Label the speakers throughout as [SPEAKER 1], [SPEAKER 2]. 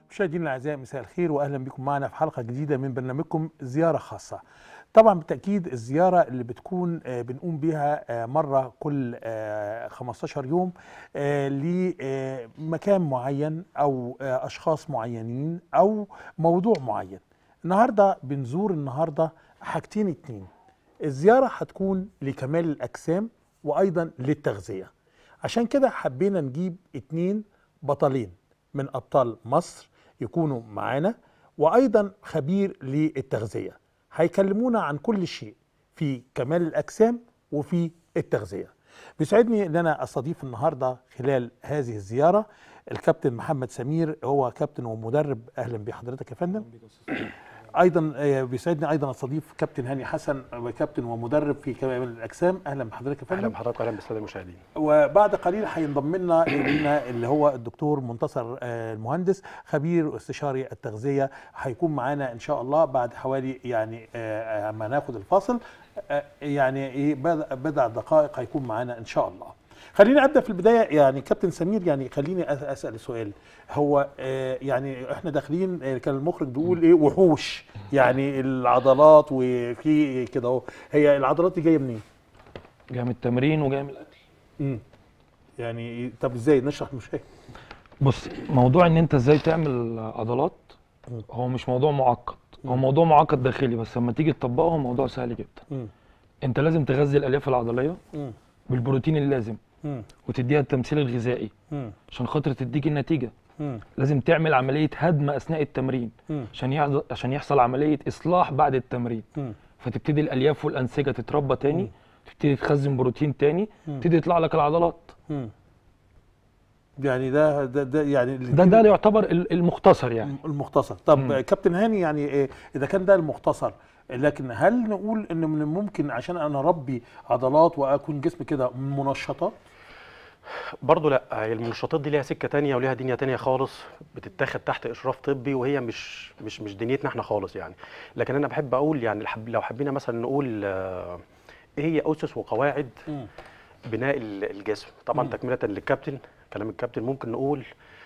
[SPEAKER 1] مشاهدينا الاعزاء مساء الخير واهلا بكم معنا في حلقه جديده من برنامجكم زياره خاصه. طبعا بالتاكيد الزياره اللي بتكون آه، بنقوم بيها آه، مره كل آه، 15 يوم آه، لمكان معين او آه، اشخاص معينين او موضوع معين. النهارده بنزور النهارده حاجتين اتنين. الزياره هتكون لكمال الاجسام وايضا للتغذيه. عشان كده حبينا نجيب اتنين بطلين من ابطال مصر يكونوا معانا وايضا خبير للتغذيه هيكلمونا عن كل شيء في كمال الاجسام وفي التغذيه بيسعدني ان انا استضيف النهارده خلال هذه الزياره الكابتن محمد سمير هو كابتن ومدرب اهلا بحضرتك يا فندم ايضا آه، بيسعدني ايضا استضيف كابتن هاني حسن كابتن ومدرب في كمال الاجسام اهلا بحضرتك يا فندم
[SPEAKER 2] اهلا بحضرتك واهلا بالساده المشاهدين
[SPEAKER 1] وبعد قليل هينضم لنا لينا اللي هو الدكتور منتصر آه، المهندس خبير استشاري التغذيه هيكون معانا ان شاء الله بعد حوالي يعني آه، اما ناخد الفاصل آه، يعني ايه بضع بضع دقائق هيكون معانا ان شاء الله خليني ابدا في البدايه يعني كابتن سمير يعني خليني أس- اسال سؤال هو آه، يعني احنا داخلين آه، كان المخرج بيقول ايه وحوش يعني العضلات وفي كده اهو هي العضلات دي جايه منين؟
[SPEAKER 3] جاي من التمرين وجاي من الاكل
[SPEAKER 1] امم يعني طب ازاي نشرح مش فاهم
[SPEAKER 3] بص موضوع ان انت ازاي تعمل عضلات
[SPEAKER 1] مم.
[SPEAKER 3] هو مش موضوع معقد هو
[SPEAKER 1] مم.
[SPEAKER 3] موضوع معقد داخلي بس لما تيجي تطبقه هو موضوع سهل جدا
[SPEAKER 1] مم.
[SPEAKER 3] انت لازم تغذي الالياف العضليه
[SPEAKER 1] مم.
[SPEAKER 3] بالبروتين اللازم
[SPEAKER 1] مم.
[SPEAKER 3] وتديها التمثيل الغذائي
[SPEAKER 1] مم.
[SPEAKER 3] عشان خاطر تديك النتيجه
[SPEAKER 1] مم.
[SPEAKER 3] لازم تعمل عمليه هدم اثناء التمرين
[SPEAKER 1] مم.
[SPEAKER 3] عشان يحصل عشان يحصل عمليه اصلاح بعد التمرين
[SPEAKER 1] مم.
[SPEAKER 3] فتبتدي الالياف والانسجه تتربى تاني
[SPEAKER 1] مم.
[SPEAKER 3] تبتدي تخزن بروتين تاني
[SPEAKER 1] مم.
[SPEAKER 3] تبتدي يطلع لك العضلات
[SPEAKER 1] مم. يعني ده ده, ده يعني
[SPEAKER 3] ده ده يعتبر ال- المختصر يعني
[SPEAKER 1] المختصر طب
[SPEAKER 3] مم.
[SPEAKER 1] كابتن هاني يعني إيه اذا كان ده المختصر لكن هل نقول ان من الممكن عشان انا اربي عضلات واكون جسمي كده منشطات
[SPEAKER 2] برضه لا هي المنشطات دي ليها سكه تانية وليها دنيا تانية خالص بتتاخد تحت اشراف طبي وهي مش مش مش دنيتنا احنا خالص يعني لكن انا بحب اقول يعني الحب- لو حبينا مثلا نقول آه، ايه هي اسس وقواعد
[SPEAKER 1] مم.
[SPEAKER 2] بناء ال- الجسم طبعا
[SPEAKER 1] مم.
[SPEAKER 2] تكمله للكابتن كلام الكابتن ممكن نقول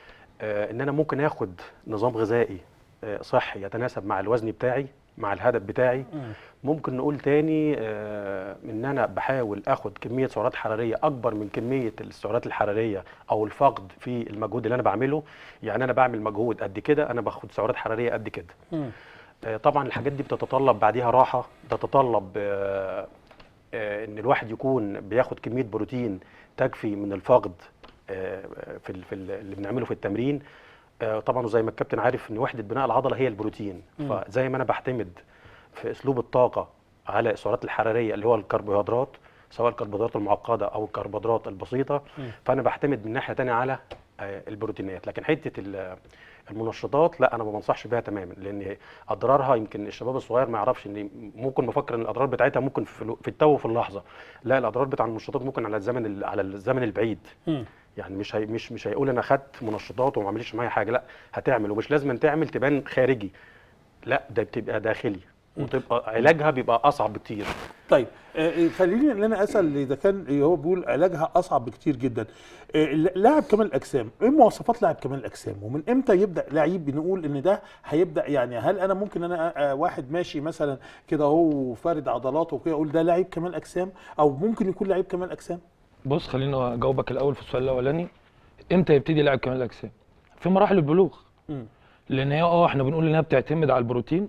[SPEAKER 2] آه، ان انا ممكن اخد نظام غذائي آه، صحي يتناسب مع الوزن بتاعي مع الهدف بتاعي
[SPEAKER 1] مم.
[SPEAKER 2] ممكن نقول تاني آه، ان انا بحاول اخد كميه سعرات حراريه اكبر من كميه السعرات الحراريه او الفقد في المجهود اللي انا بعمله يعني انا بعمل مجهود قد كده انا باخد سعرات حراريه قد كده
[SPEAKER 1] مم.
[SPEAKER 2] آه، طبعا الحاجات دي بتتطلب بعديها راحه تتطلب آه، آه، ان الواحد يكون بياخد كميه بروتين تكفي من الفقد آه، في ال- في ال- اللي بنعمله في التمرين آه، طبعا وزي ما الكابتن عارف ان وحده بناء العضله هي البروتين
[SPEAKER 1] مم.
[SPEAKER 2] فزي ما انا بعتمد في اسلوب الطاقه على السعرات الحراريه اللي هو الكربوهيدرات سواء الكربوهيدرات المعقده او الكربوهيدرات البسيطه
[SPEAKER 1] مم.
[SPEAKER 2] فانا بعتمد من ناحيه تانية على آه، البروتينات لكن حته ال- المنشطات لا انا ما بنصحش بيها تماما لان اضرارها يمكن الشباب الصغير ما يعرفش ان ممكن مفكر ان الاضرار بتاعتها ممكن في الو- في التو وفي اللحظه لا الاضرار بتاع المنشطات ممكن على الزمن ال- على الزمن البعيد
[SPEAKER 1] مم.
[SPEAKER 2] يعني مش هي مش مش هيقول انا خدت منشطات وما عملتش معايا حاجه لا هتعمل ومش لازم تعمل تبان خارجي لا ده بتبقى داخلي وتبقى علاجها بيبقى اصعب بكتير
[SPEAKER 1] طيب آه، آه، خليني ان انا اسال اذا كان هو بيقول علاجها اصعب بكتير جدا آه، لاعب كمال الاجسام ايه مواصفات لاعب كمال الاجسام ومن امتى يبدا لعيب بنقول ان ده هيبدا يعني هل انا ممكن انا آه، واحد ماشي مثلا كده هو فارد عضلاته وكده اقول ده لعيب كمال اجسام او ممكن يكون لعيب كمال اجسام
[SPEAKER 3] بص خليني اجاوبك الاول في السؤال الاولاني امتى يبتدي لاعب كمال الاجسام في مراحل البلوغ
[SPEAKER 1] مم.
[SPEAKER 3] لان هي اه احنا بنقول انها بتعتمد على البروتين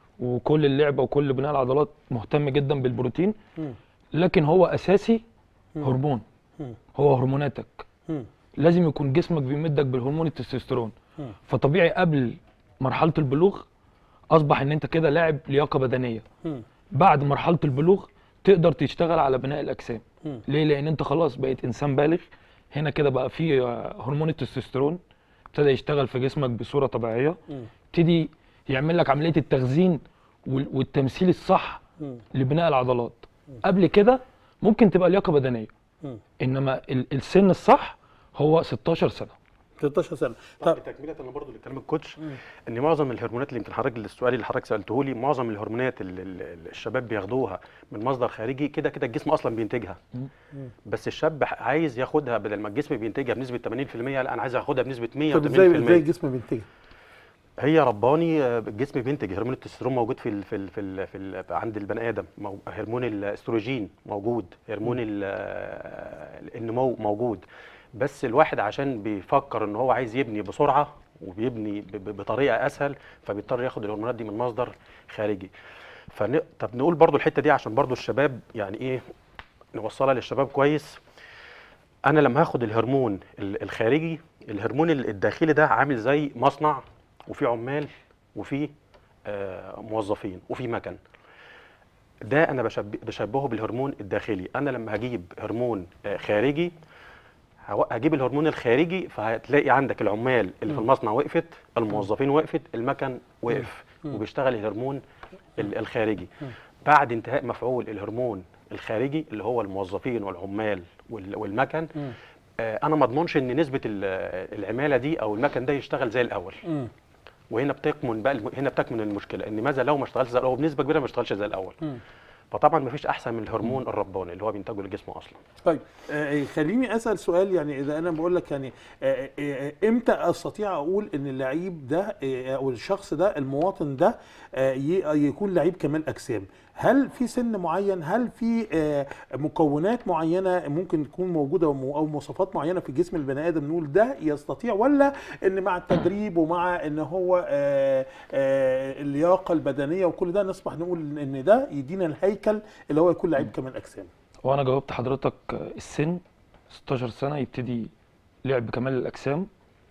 [SPEAKER 3] وكل اللعبه وكل بناء العضلات مهتم جدا بالبروتين
[SPEAKER 1] مم.
[SPEAKER 3] لكن هو اساسي
[SPEAKER 1] مم.
[SPEAKER 3] هرمون
[SPEAKER 1] مم.
[SPEAKER 3] هو هرموناتك
[SPEAKER 1] مم.
[SPEAKER 3] لازم يكون جسمك بيمدك بالهرمون التستوستيرون
[SPEAKER 1] مم.
[SPEAKER 3] فطبيعي قبل مرحله البلوغ اصبح ان انت كده لاعب لياقه بدنيه
[SPEAKER 1] مم.
[SPEAKER 3] بعد مرحله البلوغ تقدر تشتغل على بناء الاجسام
[SPEAKER 1] مم.
[SPEAKER 3] ليه لان انت خلاص بقيت انسان بالغ هنا كده بقى في آه، هرمون التستوستيرون ابتدى يشتغل في جسمك بصوره طبيعيه
[SPEAKER 1] مم.
[SPEAKER 3] ابتدي يعمل لك عمليه التخزين وال- والتمثيل الصح
[SPEAKER 1] مم.
[SPEAKER 3] لبناء العضلات قبل كده ممكن تبقى لياقه بدنيه
[SPEAKER 1] مم.
[SPEAKER 3] انما ال- السن الصح هو 16 سنه
[SPEAKER 1] 16 سنه
[SPEAKER 2] طب
[SPEAKER 1] طب
[SPEAKER 2] تكمله انا برضو لكلام الكوتش
[SPEAKER 1] مم.
[SPEAKER 2] ان معظم الهرمونات اللي يمكن حضرتك السؤال اللي حضرتك سالته لي معظم الهرمونات اللي اللي الشباب بياخدوها من مصدر خارجي كده كده الجسم اصلا بينتجها
[SPEAKER 3] مم.
[SPEAKER 2] بس الشاب عايز ياخدها بدل ما الجسم بينتجها بنسبه 80% لا انا عايز اخدها بنسبه 100
[SPEAKER 1] طب ازاي ازاي الجسم بينتج
[SPEAKER 2] هي رباني آه، الجسم بينتج هرمون التستوستيرون موجود في ال في ال في, ال في ال عند البني ادم مو- هرمون الاستروجين موجود هرمون ال- آه، النمو موجود بس الواحد عشان بيفكر ان هو عايز يبني بسرعه وبيبني ب- ب- بطريقه اسهل فبيضطر ياخد الهرمونات دي من مصدر خارجي فن... طب نقول برضو الحته دي عشان برضو الشباب يعني ايه نوصلها للشباب كويس انا لما هاخد الهرمون ال- الخارجي الهرمون ال- الداخلي ده عامل زي مصنع وفي عمال وفي آه، موظفين وفي مكن ده انا بشب- بشبهه بالهرمون الداخلي انا لما هجيب هرمون آه، خارجي هو- هجيب الهرمون الخارجي فهتلاقي عندك العمال اللي في المصنع وقفت الموظفين وقفت المكن وقف وبيشتغل الهرمون ال- الخارجي بعد انتهاء مفعول الهرمون الخارجي اللي هو الموظفين والعمال وال- والمكن آه، انا ما اضمنش ان نسبه ال- العماله دي او المكن ده يشتغل زي الاول
[SPEAKER 1] مم.
[SPEAKER 2] وهنا بتكمن بقى الم- هنا بتكمن المشكله ان ماذا لو ما اشتغلش زي الاول بنسبه كبيره ما اشتغلش زي الاول
[SPEAKER 1] مم.
[SPEAKER 2] فطبعا ما فيش احسن من الهرمون الرباني اللي هو بينتجه الجسم اصلا
[SPEAKER 1] طيب آه، خليني اسال سؤال يعني اذا انا بقول لك يعني آه، آه، امتى استطيع اقول ان اللعيب ده آه، او الشخص ده المواطن ده آه، ي- يكون لعيب كمال اجسام هل في سن معين هل في آه، مكونات معينه ممكن تكون موجوده وم- او مواصفات معينه في جسم البني ادم نقول ده يستطيع ولا ان مع التدريب ومع ان هو آه، آه، اللياقه البدنيه وكل ده نصبح نقول ان ده يدينا الهيكل اللي هو يكون لعيب كمال اجسام
[SPEAKER 3] وانا جاوبت حضرتك آه، السن 16 سنه يبتدي لعب كمال الاجسام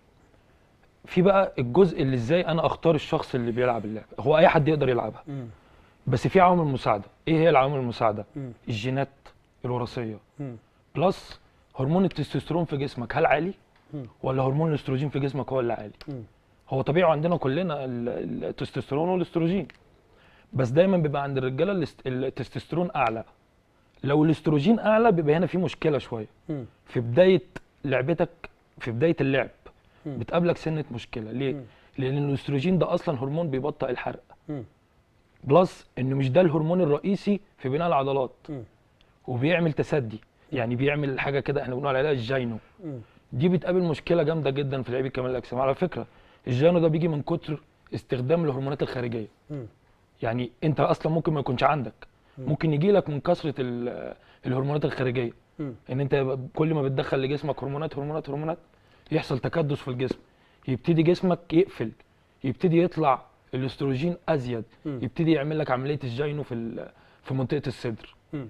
[SPEAKER 3] في بقى الجزء اللي ازاي انا اختار الشخص اللي بيلعب اللعبه هو اي حد يقدر يلعبها
[SPEAKER 1] مم.
[SPEAKER 3] بس في عوامل مساعده ايه هي العوامل المساعده
[SPEAKER 1] مم.
[SPEAKER 3] الجينات الوراثيه
[SPEAKER 1] مم.
[SPEAKER 3] بلس هرمون التستوستيرون في جسمك هل عالي
[SPEAKER 1] مم.
[SPEAKER 3] ولا هرمون الاستروجين في جسمك هو اللي عالي
[SPEAKER 1] مم.
[SPEAKER 3] هو طبيعي عندنا كلنا ال- التستوستيرون والاستروجين بس دايما بيبقى عند الرجاله الاست- التستوستيرون اعلى لو الاستروجين اعلى بيبقى هنا في مشكله شويه
[SPEAKER 1] مم.
[SPEAKER 3] في بدايه لعبتك في بدايه اللعب
[SPEAKER 1] مم.
[SPEAKER 3] بتقابلك سنه مشكله ليه
[SPEAKER 1] مم.
[SPEAKER 3] لان الاستروجين ده اصلا هرمون بيبطئ الحرق
[SPEAKER 1] مم.
[SPEAKER 3] بلس انه مش ده الهرمون الرئيسي في بناء العضلات
[SPEAKER 1] مم.
[SPEAKER 3] وبيعمل تسدي يعني بيعمل حاجه كده احنا بنقول عليها الجاينو
[SPEAKER 1] مم.
[SPEAKER 3] دي بتقابل مشكله جامده جدا في لعيبه كمال الاجسام على فكره الجاينو ده بيجي من كتر استخدام الهرمونات الخارجيه
[SPEAKER 1] مم.
[SPEAKER 3] يعني انت اصلا ممكن ما يكونش عندك
[SPEAKER 1] مم.
[SPEAKER 3] ممكن يجي لك من كثره ال- الهرمونات الخارجيه
[SPEAKER 1] مم.
[SPEAKER 3] ان انت كل ما بتدخل لجسمك هرمونات هرمونات هرمونات يحصل تكدس في الجسم يبتدي جسمك يقفل يبتدي يطلع الاستروجين ازيد
[SPEAKER 1] مم.
[SPEAKER 3] يبتدي يعمل لك عمليه الجاينو في ال- في منطقه الصدر
[SPEAKER 1] مم.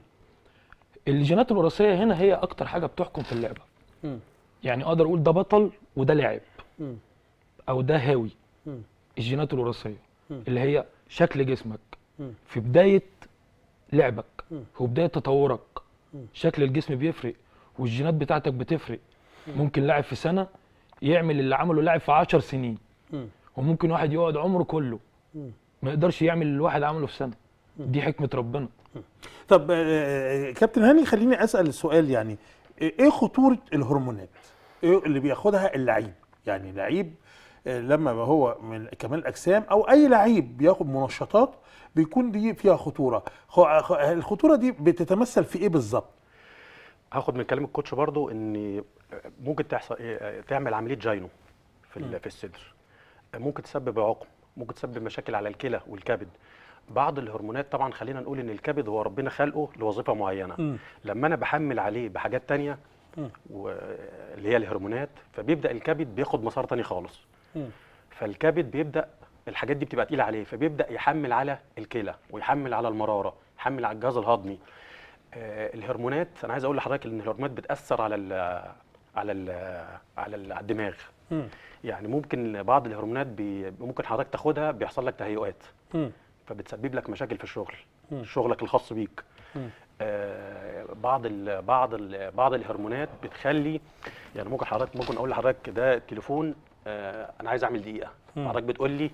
[SPEAKER 3] الجينات الوراثيه هنا هي اكتر حاجه بتحكم في اللعبه
[SPEAKER 1] مم.
[SPEAKER 3] يعني اقدر اقول ده بطل وده لاعب
[SPEAKER 1] مم.
[SPEAKER 3] او ده هاوي
[SPEAKER 1] مم.
[SPEAKER 3] الجينات الوراثيه
[SPEAKER 1] مم.
[SPEAKER 3] اللي هي شكل جسمك
[SPEAKER 1] مم.
[SPEAKER 3] في بدايه لعبك
[SPEAKER 1] مم.
[SPEAKER 3] في بدايه تطورك
[SPEAKER 1] مم.
[SPEAKER 3] شكل الجسم بيفرق والجينات بتاعتك بتفرق ممكن لاعب في سنه يعمل اللي عمله لاعب في 10 سنين
[SPEAKER 1] مم.
[SPEAKER 3] وممكن واحد يقعد عمره كله
[SPEAKER 1] مم.
[SPEAKER 3] ما يقدرش يعمل اللي الواحد عمله في سنه دي حكمه ربنا
[SPEAKER 1] طب آه، كابتن هاني خليني اسال السؤال يعني ايه خطوره الهرمونات ايه اللي بياخدها اللعيب يعني لعيب آه، لما هو من كمال الاجسام او اي لعيب بياخد منشطات بيكون دي فيها خطوره خ- خ- الخطوره دي بتتمثل في ايه بالظبط
[SPEAKER 2] هاخد من كلام الكوتش برضو ان ممكن تحصل إيه، تعمل عمليه جاينو في ال- في الصدر ممكن تسبب عقم ممكن تسبب مشاكل على الكلى والكبد بعض الهرمونات طبعا خلينا نقول ان الكبد هو ربنا خلقه لوظيفه معينه
[SPEAKER 1] مم.
[SPEAKER 2] لما انا بحمل عليه بحاجات تانية
[SPEAKER 1] مم.
[SPEAKER 2] و- اللي هي الهرمونات فبيبدا الكبد بياخد مسار تاني خالص
[SPEAKER 1] مم.
[SPEAKER 2] فالكبد بيبدا الحاجات دي بتبقى تقيله عليه فبيبدا يحمل على الكلى ويحمل على المراره يحمل على الجهاز الهضمي آه الهرمونات انا عايز اقول لحضرتك ان الهرمونات بتاثر على ال على ال على ال- على الدماغ
[SPEAKER 1] مم.
[SPEAKER 2] يعني ممكن بعض الهرمونات بي ممكن حضرتك تاخدها بيحصل لك تهيؤات
[SPEAKER 1] مم.
[SPEAKER 2] فبتسبب لك مشاكل في الشغل
[SPEAKER 1] مم.
[SPEAKER 2] شغلك الخاص بيك
[SPEAKER 1] مم.
[SPEAKER 2] آه بعض ال بعض ال بعض الهرمونات بتخلي يعني ممكن حضرتك ممكن اقول لحضرتك ده التليفون آه انا عايز اعمل دقيقه
[SPEAKER 1] مم.
[SPEAKER 2] حضرتك بتقول لي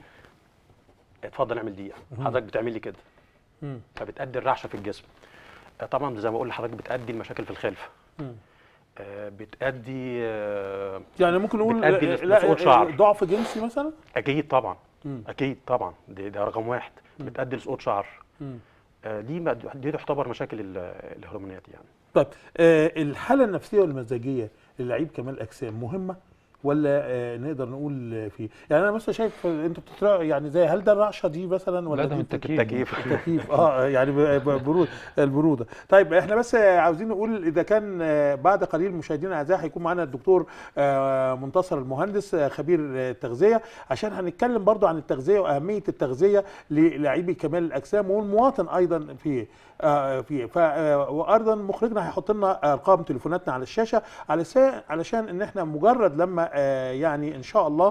[SPEAKER 2] اتفضل اعمل دقيقه حضرتك بتعمل لي كده
[SPEAKER 1] مم.
[SPEAKER 2] فبتأدي الرعشه في الجسم آه طبعا زي ما بقول لحضرتك بتأدي المشاكل في الخلف
[SPEAKER 1] مم.
[SPEAKER 2] آه بتأدي آه
[SPEAKER 1] يعني ممكن نقول
[SPEAKER 2] بتأدي
[SPEAKER 1] آه،
[SPEAKER 2] لس-
[SPEAKER 1] لا،
[SPEAKER 2] لسقوط
[SPEAKER 1] آه،
[SPEAKER 2] شعر.
[SPEAKER 1] ضعف جنسي مثلا
[SPEAKER 2] اكيد طبعا
[SPEAKER 1] مم.
[SPEAKER 2] اكيد طبعا دي ده رقم واحد بتأدي لسقوط شعر
[SPEAKER 1] مم.
[SPEAKER 2] آه دي ما- دي تعتبر مشاكل ال- الهرمونات يعني
[SPEAKER 1] طيب آه، الحاله النفسيه والمزاجيه للعيب كمال اجسام مهمه ولا آه، نقدر نقول في يعني انا مثلا شايف انتوا بتترا يعني زي هل ده الرعشه دي مثلا ولا
[SPEAKER 3] لا ده
[SPEAKER 1] دي
[SPEAKER 3] من التكييف
[SPEAKER 2] التكييف.
[SPEAKER 1] التكييف اه يعني ب- ب- برود البروده طيب احنا بس عاوزين نقول اذا كان آه، بعد قليل مشاهدينا الاعزاء هيكون معانا الدكتور آه، منتصر المهندس آه، خبير آه، التغذيه عشان هنتكلم برضو عن التغذيه واهميه التغذيه للاعبي كمال الاجسام والمواطن ايضا في آه، في ف آه، وايضا مخرجنا هيحط لنا ارقام تليفوناتنا على الشاشه علشان علشان ان احنا مجرد لما آه، يعني ان شاء الله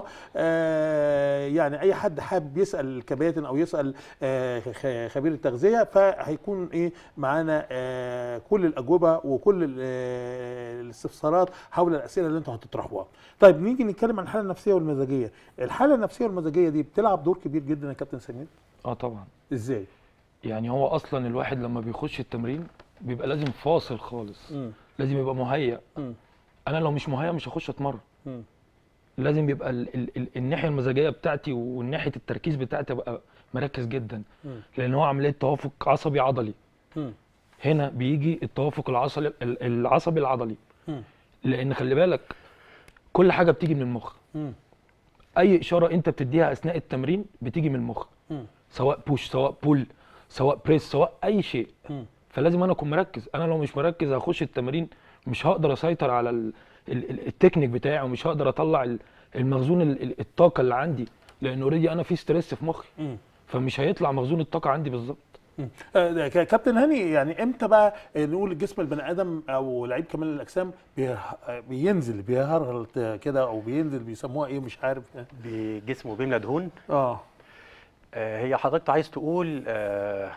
[SPEAKER 1] آه، يعني اي حد حابب يسال الكباتن او يسال آه، خ- خبير التغذيه فهيكون ايه معانا آه، كل الاجوبه وكل ال- آه، الاستفسارات حول الاسئله اللي انتوا هتطرحوها. طيب نيجي نتكلم عن الحاله النفسيه والمزاجيه. الحاله النفسيه والمزاجيه دي بتلعب دور كبير جدا يا كابتن سمير.
[SPEAKER 3] اه طبعا
[SPEAKER 1] ازاي؟
[SPEAKER 3] يعني هو اصلا الواحد لما بيخش التمرين بيبقى لازم فاصل خالص
[SPEAKER 1] مم.
[SPEAKER 3] لازم يبقى مهيأ
[SPEAKER 1] مم.
[SPEAKER 3] انا لو مش مهيأ مش هخش اتمرن
[SPEAKER 1] مم.
[SPEAKER 3] لازم يبقى ال ال ال الناحيه المزاجيه بتاعتي والناحيه التركيز بتاعتي ابقى مركز جدا
[SPEAKER 1] مم.
[SPEAKER 3] لان هو عمليه توافق عصبي عضلي
[SPEAKER 1] مم.
[SPEAKER 3] هنا بيجي التوافق العصبي ال- العصبي العضلي
[SPEAKER 1] مم.
[SPEAKER 3] لان خلي بالك كل حاجه بتيجي من المخ
[SPEAKER 1] مم.
[SPEAKER 3] اي اشاره انت بتديها اثناء التمرين بتيجي من المخ
[SPEAKER 1] مم.
[SPEAKER 3] سواء بوش سواء بول سواء بريس سواء اي شيء
[SPEAKER 1] مم.
[SPEAKER 3] فلازم انا اكون مركز انا لو مش مركز هخش التمرين مش هقدر اسيطر على ال ال ال التكنيك بتاعي ومش هقدر اطلع ال- المخزون ال- ال- الطاقه اللي عندي لان اوريدي انا في ستريس في مخي
[SPEAKER 1] مم.
[SPEAKER 3] فمش هيطلع مخزون الطاقه عندي بالظبط
[SPEAKER 1] مم. آه، ده ك- كابتن هاني يعني امتى بقى آه، نقول جسم البني ادم او لعيب كمال الاجسام بيه- آه، بينزل بيهرهل كده او بينزل بيسموها ايه مش عارف
[SPEAKER 2] بجسمه بيملى دهون
[SPEAKER 1] اه
[SPEAKER 2] آه، هي حضرتك عايز تقول آه،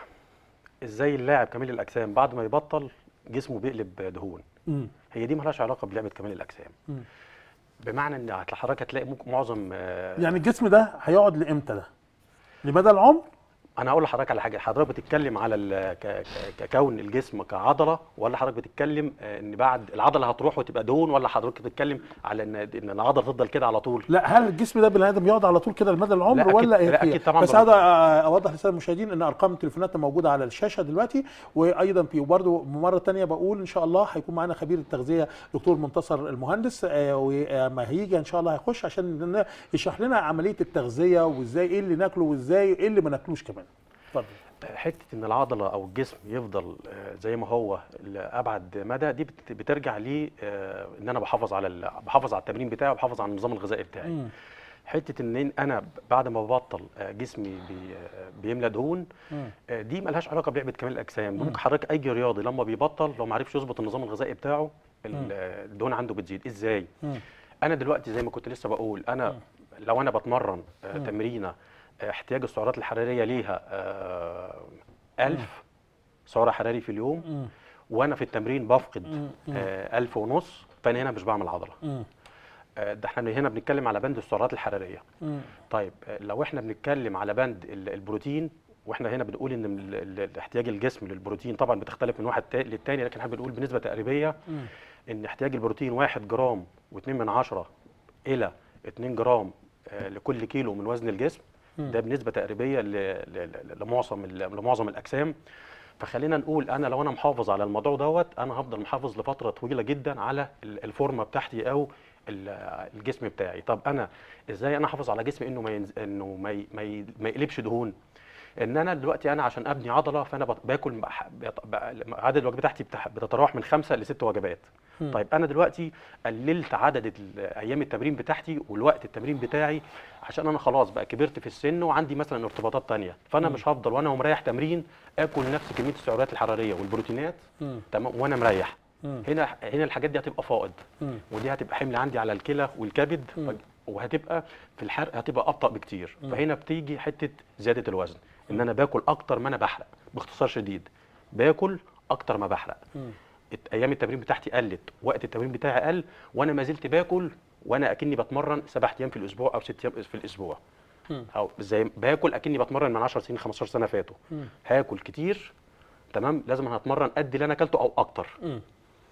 [SPEAKER 2] ازاي اللاعب كمال الاجسام بعد ما يبطل جسمه بيقلب دهون
[SPEAKER 1] مم.
[SPEAKER 2] هي دي ملهاش علاقه بلعبه كمال الاجسام
[SPEAKER 1] مم.
[SPEAKER 2] بمعنى ان هتلا- حضرتك هتلاقي ممكن معظم آه،
[SPEAKER 1] يعني الجسم ده هيقعد لامتى ده؟ لمدى العمر؟
[SPEAKER 2] انا هقول لحضرتك على حاجه حضرتك بتتكلم على ال- ك- ك- ككون الجسم كعضله ولا حضرتك بتتكلم آه، ان بعد العضله هتروح وتبقى دهون ولا حضرتك بتتكلم على ان ان العضله تفضل كده على طول
[SPEAKER 1] لا هل الجسم ده بني ادم يقعد على طول كده لمدى العمر
[SPEAKER 2] لا، أكيد-
[SPEAKER 1] ولا
[SPEAKER 2] لا،
[SPEAKER 1] إيه؟
[SPEAKER 2] أكيد طبعاً
[SPEAKER 1] بس
[SPEAKER 2] طبعاً.
[SPEAKER 1] هذا آه، اوضح للساده المشاهدين ان ارقام تليفوناتنا موجوده على الشاشه دلوقتي وايضا في وبرده مره ثانيه بقول ان شاء الله هيكون معانا خبير التغذيه دكتور منتصر المهندس آه، وما هيجي ان شاء الله هيخش عشان ن- يشرح لنا عمليه التغذيه وازاي ايه اللي ناكله وازاي ايه اللي ما ناكلوش كمان اتفضل
[SPEAKER 2] حته ان العضله او الجسم يفضل آه، زي ما هو لابعد مدى دي بت- بترجع لي آه، ان انا بحافظ على ال- بحافظ على التمرين بتاعي وبحافظ على النظام الغذائي بتاعي
[SPEAKER 1] مم.
[SPEAKER 2] حته ان انا بعد ما ببطل آه، جسمي بي آه، بيملى دهون
[SPEAKER 1] مم.
[SPEAKER 2] آه، دي ملهاش علاقه بلعبه كمال الاجسام ممكن حضرتك اي رياضي لما بيبطل لو ما عرفش يظبط النظام الغذائي بتاعه ال- آه، الدهون عنده بتزيد ازاي
[SPEAKER 1] مم.
[SPEAKER 2] انا دلوقتي زي ما كنت لسه بقول انا لو انا بتمرن آه، تمرينه آه، احتياج السعرات الحراريه ليها آه، 1000 سعر حراري في اليوم
[SPEAKER 1] مم.
[SPEAKER 2] وانا في التمرين بفقد
[SPEAKER 1] مم.
[SPEAKER 2] آه، 1000 ونص فانا هنا مش بعمل عضله
[SPEAKER 1] مم.
[SPEAKER 2] آه، ده احنا هنا بنتكلم على بند السعرات الحراريه
[SPEAKER 1] مم.
[SPEAKER 2] طيب آه، لو احنا بنتكلم على بند ال- البروتين واحنا هنا بنقول ان ال- ال- ال- احتياج الجسم للبروتين طبعا بتختلف من واحد تا- للتاني لكن احنا بنقول بنسبه تقريبيه
[SPEAKER 1] مم.
[SPEAKER 2] ان احتياج البروتين 1 جرام و2 من عشرة الى 2 جرام آه، لكل كيلو من وزن الجسم
[SPEAKER 1] مم.
[SPEAKER 2] ده بنسبه تقريبيه ل- ل- ل- لمعظم ال- لمعظم الاجسام فخلينا نقول انا لو انا محافظ على الموضوع دوت انا هفضل محافظ لفتره طويله جدا على ال- الفورمه بتاعتي او ال- الجسم بتاعي طب انا ازاي انا احافظ على جسمي انه ما ينز... انه ما ي... ما, ي... ما يقلبش دهون ان انا دلوقتي انا عشان ابني عضله فانا بت- باكل بح- بت- ب- عدد الوجبات بتاعتي بتح- بتتراوح من خمسه لست وجبات
[SPEAKER 1] مم.
[SPEAKER 2] طيب انا دلوقتي قللت عدد ال- ايام التمرين بتاعتي والوقت التمرين بتاعي عشان انا خلاص بقى كبرت في السن وعندي مثلا ارتباطات تانية فانا مش هفضل وانا مريح تمرين اكل نفس كميه السعرات الحراريه والبروتينات
[SPEAKER 1] مم.
[SPEAKER 2] تمام وانا مريح
[SPEAKER 1] مم.
[SPEAKER 2] هنا هنا الحاجات دي هتبقى فائض
[SPEAKER 1] مم.
[SPEAKER 2] ودي هتبقى حمل عندي على الكلى والكبد
[SPEAKER 1] مم.
[SPEAKER 2] ف- وهتبقى في الحرق هتبقى ابطا بكتير فهنا بتيجي حته زياده الوزن ان انا باكل اكتر ما انا بحرق باختصار شديد باكل اكتر ما بحرق
[SPEAKER 1] مم.
[SPEAKER 2] الت- ايام التمرين بتاعتي قلت وقت التمرين بتاعي قل وانا ما زلت باكل وانا اكني بتمرن سبع ايام في الاسبوع او ست ايام في الاسبوع
[SPEAKER 1] مم.
[SPEAKER 2] او زي باكل اكني بتمرن من 10 سنين 15 سنه فاتوا
[SPEAKER 1] مم.
[SPEAKER 2] هاكل كتير تمام لازم أنا هتمرن قد اللي انا اكلته او اكتر
[SPEAKER 1] مم.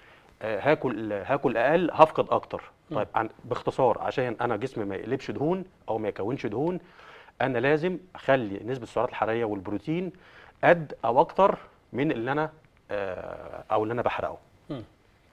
[SPEAKER 2] آه، هاكل هاكل اقل هفقد اكتر طيب عن باختصار عشان انا جسمي ما يقلبش دهون او ما يكونش دهون انا لازم اخلي نسبه السعرات الحراريه والبروتين قد او اكتر من اللي انا آه، او اللي انا بحرقه
[SPEAKER 1] مم.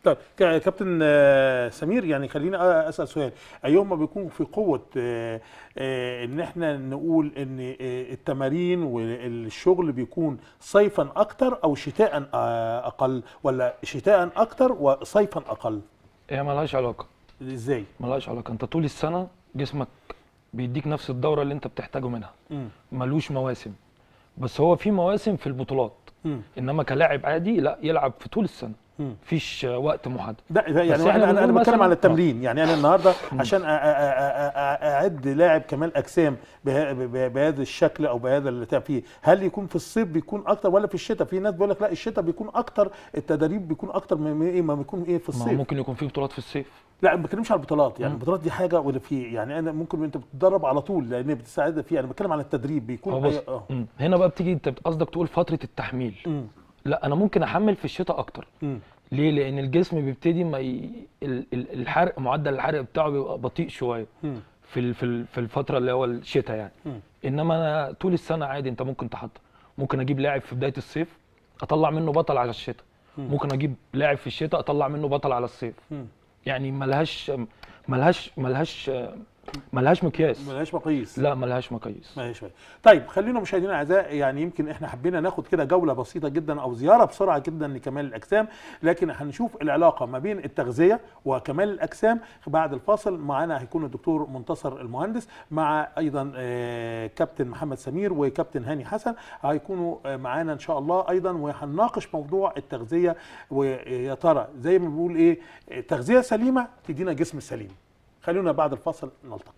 [SPEAKER 1] طيب ك- كابتن آه، سمير يعني خليني آه، اسال سؤال ايهما بيكون في قوه آه، آه، ان احنا نقول ان آه، التمارين والشغل بيكون صيفا اكتر او شتاء آه، اقل ولا شتاء اكتر وصيفا اقل
[SPEAKER 3] هي ملهاش علاقه
[SPEAKER 1] ازاي
[SPEAKER 3] ملهاش علاقه انت طول السنه جسمك بيديك نفس الدوره اللي انت بتحتاجه منها
[SPEAKER 1] مم.
[SPEAKER 3] ملوش مواسم بس هو في مواسم في البطولات
[SPEAKER 1] مم.
[SPEAKER 3] انما كلاعب عادي لا يلعب في طول السنه
[SPEAKER 1] مم.
[SPEAKER 3] مفيش آه، وقت محدد
[SPEAKER 1] ده ده يعني
[SPEAKER 3] بس إحنا
[SPEAKER 1] انا انا
[SPEAKER 3] بنقول
[SPEAKER 1] بتكلم
[SPEAKER 3] مثلاً-
[SPEAKER 1] على التمرين يعني انا النهارده عشان أ- أ- أ- أ- اعد لاعب كمال اجسام به- ب- بهذا الشكل او بهذا اللي تعب فيه هل يكون في الصيف بيكون اكتر ولا في الشتاء في ناس بيقول لك لا الشتاء بيكون اكتر التدريب بيكون اكتر من من ايه ما بيكون ايه في
[SPEAKER 3] ما هو
[SPEAKER 1] الصيف
[SPEAKER 3] ممكن يكون في بطولات في الصيف
[SPEAKER 1] لا ما بتكلمش على البطولات يعني
[SPEAKER 3] مم.
[SPEAKER 1] البطولات دي حاجه ولا في يعني انا ممكن انت بتتدرب على طول لان بتساعد فيها انا بتكلم على التدريب بيكون
[SPEAKER 3] هو بص
[SPEAKER 1] أي- اه
[SPEAKER 3] مم. هنا بقى بتيجي انت قصدك تقول فتره التحميل
[SPEAKER 1] مم.
[SPEAKER 3] لا انا ممكن احمل في الشتاء اكتر
[SPEAKER 1] مم.
[SPEAKER 3] ليه لان الجسم بيبتدي ما ي... ال- ال- الحرق معدل الحرق بتاعه بيبقى بطيء شويه
[SPEAKER 1] مم.
[SPEAKER 3] في ال- في ال- في الفتره اللي هو الشتاء يعني
[SPEAKER 1] مم.
[SPEAKER 3] انما انا طول السنه عادي انت ممكن تحضر ممكن اجيب لاعب في بدايه الصيف اطلع منه بطل على الشتاء
[SPEAKER 1] مم.
[SPEAKER 3] ممكن اجيب لاعب في الشتاء اطلع منه بطل على الصيف
[SPEAKER 1] مم.
[SPEAKER 3] يعني ملهاش ملهاش ملهاش ملهاش مقياس
[SPEAKER 1] ملهاش مقاييس
[SPEAKER 3] لا ملهاش مقاييس
[SPEAKER 1] ماشي شويه طيب خلينا مشاهدينا الاعزاء يعني يمكن احنا حبينا ناخد كده جوله بسيطه جدا او زياره بسرعه جدا لكمال الاجسام لكن هنشوف العلاقه ما بين التغذيه وكمال الاجسام بعد الفاصل معانا هيكون الدكتور منتصر المهندس مع ايضا آه، كابتن محمد سمير وكابتن هاني حسن هيكونوا آه، معانا ان شاء الله ايضا وهنناقش موضوع التغذيه ويا ترى زي ما بنقول ايه آه، تغذيه سليمه تدينا جسم سليم خلونا بعد الفاصل نلتقي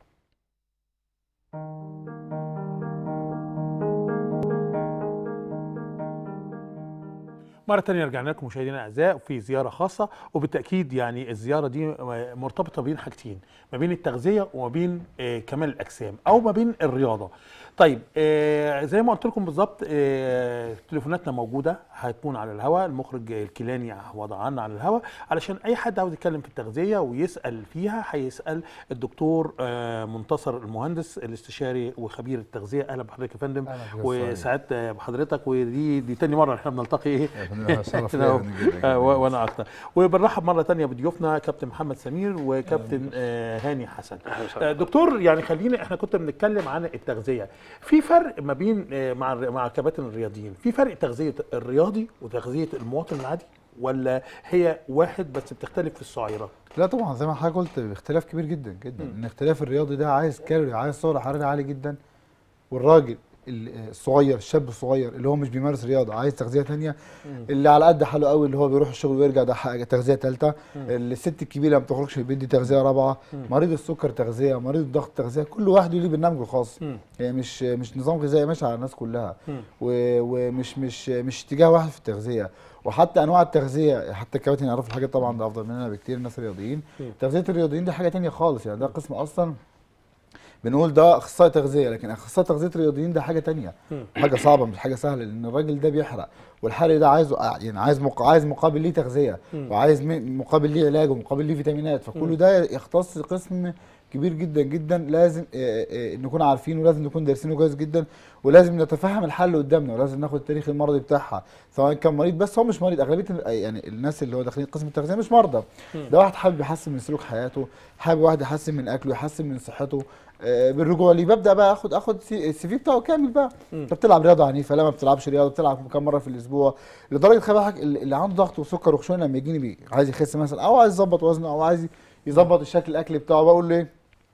[SPEAKER 1] مرة تانية رجعنا لكم مشاهدينا الأعزاء في زيارة خاصة وبالتأكيد يعني الزيارة دي مرتبطة بين حاجتين ما بين التغذية وما بين آه، كمال الأجسام أو ما بين الرياضة طيب آه، زي ما قلت لكم بالظبط آه، تليفوناتنا موجودة هتكون على الهواء المخرج الكيلاني وضعنا على الهواء علشان أي حد عاوز يتكلم في التغذية ويسأل فيها هيسأل الدكتور آه، منتصر المهندس الاستشاري وخبير التغذية أهلا بحضرتك يا فندم
[SPEAKER 4] أهلا بك يا أستاذ
[SPEAKER 1] وسعدت بحضرتك ودي دي تاني مرة احنا بنلتقي ايه
[SPEAKER 4] شرف
[SPEAKER 1] أنا-
[SPEAKER 4] ليا جدا
[SPEAKER 1] آه، و- وانا اكتر وبنرحب مره تانية بضيوفنا كابتن محمد سمير وكابتن آه، هاني حسن
[SPEAKER 2] أهلا وسهلا.
[SPEAKER 1] آه، دكتور يعني خلينا احنا كنا بنتكلم عن التغذيه في فرق ما بين آه، مع الر- مع كباتن الرياضيين في فرق تغذيه الرياضي وتغذيه المواطن العادي ولا هي واحد بس بتختلف في السعيرات
[SPEAKER 4] لا طبعا زي ما حضرتك قلت اختلاف كبير جدا جدا ان اختلاف الرياضي ده عايز كالوري عايز سعر حراري عالي جدا والراجل ال- الصغير الشاب الصغير اللي هو مش بيمارس رياضه عايز تغذيه تانية اللي على قد حاله قوي اللي هو بيروح الشغل ويرجع ده حاجه تغذيه ثالثه الست الكبيره ما بتخرجش بيدي تغذيه رابعه مريض السكر تغذيه مريض الضغط تغذيه كل واحد ليه برنامجه الخاص
[SPEAKER 1] مم.
[SPEAKER 4] هي مش مش نظام غذائي ماشي على الناس كلها
[SPEAKER 1] مم.
[SPEAKER 4] و- ومش مش مش اتجاه واحد في التغذيه وحتى انواع التغذيه حتى الكباتن يعرفوا الحاجات طبعا ده افضل مننا بكتير الناس الرياضيين
[SPEAKER 1] مم.
[SPEAKER 4] تغذيه الرياضيين دي حاجه تانية خالص يعني ده قسم اصلا بنقول ده اخصائي تغذيه لكن اخصائي تغذيه الرياضيين ده حاجه تانية
[SPEAKER 1] مم.
[SPEAKER 4] حاجه صعبه مش حاجه سهله لان الراجل ده بيحرق والحرق ده عايزه يعني عايز مق... عايز مقابل ليه تغذيه
[SPEAKER 1] مم.
[SPEAKER 4] وعايز م- مقابل ليه علاج ومقابل ليه فيتامينات فكل ده يختص قسم كبير جدا جدا لازم آه، آه، نكون عارفينه ولازم نكون دارسينه كويس جدا ولازم نتفهم الحل اللي قدامنا ولازم ناخد التاريخ المرضي بتاعها سواء كان مريض بس هو مش مريض اغلبيه ال- يعني الناس اللي هو داخلين قسم التغذيه مش مرضى ده واحد حابب يحسن من سلوك حياته حابب واحد يحسن من اكله يحسن من صحته آه، بالرجوع ليه ببدا بقى اخد اخد سي- السي في بتاعه كامل بقى انت بتلعب رياضه عنيفه لا ما بتلعبش رياضه بتلعب كم مره في الاسبوع لدرجه خلي بالك اللي اللي عنده ضغط وسكر وخشونه لما يجيني بيه عايز يخس مثلا او عايز يظبط وزنه او عايز يظبط الشكل الاكل بتاعه بقول له ايه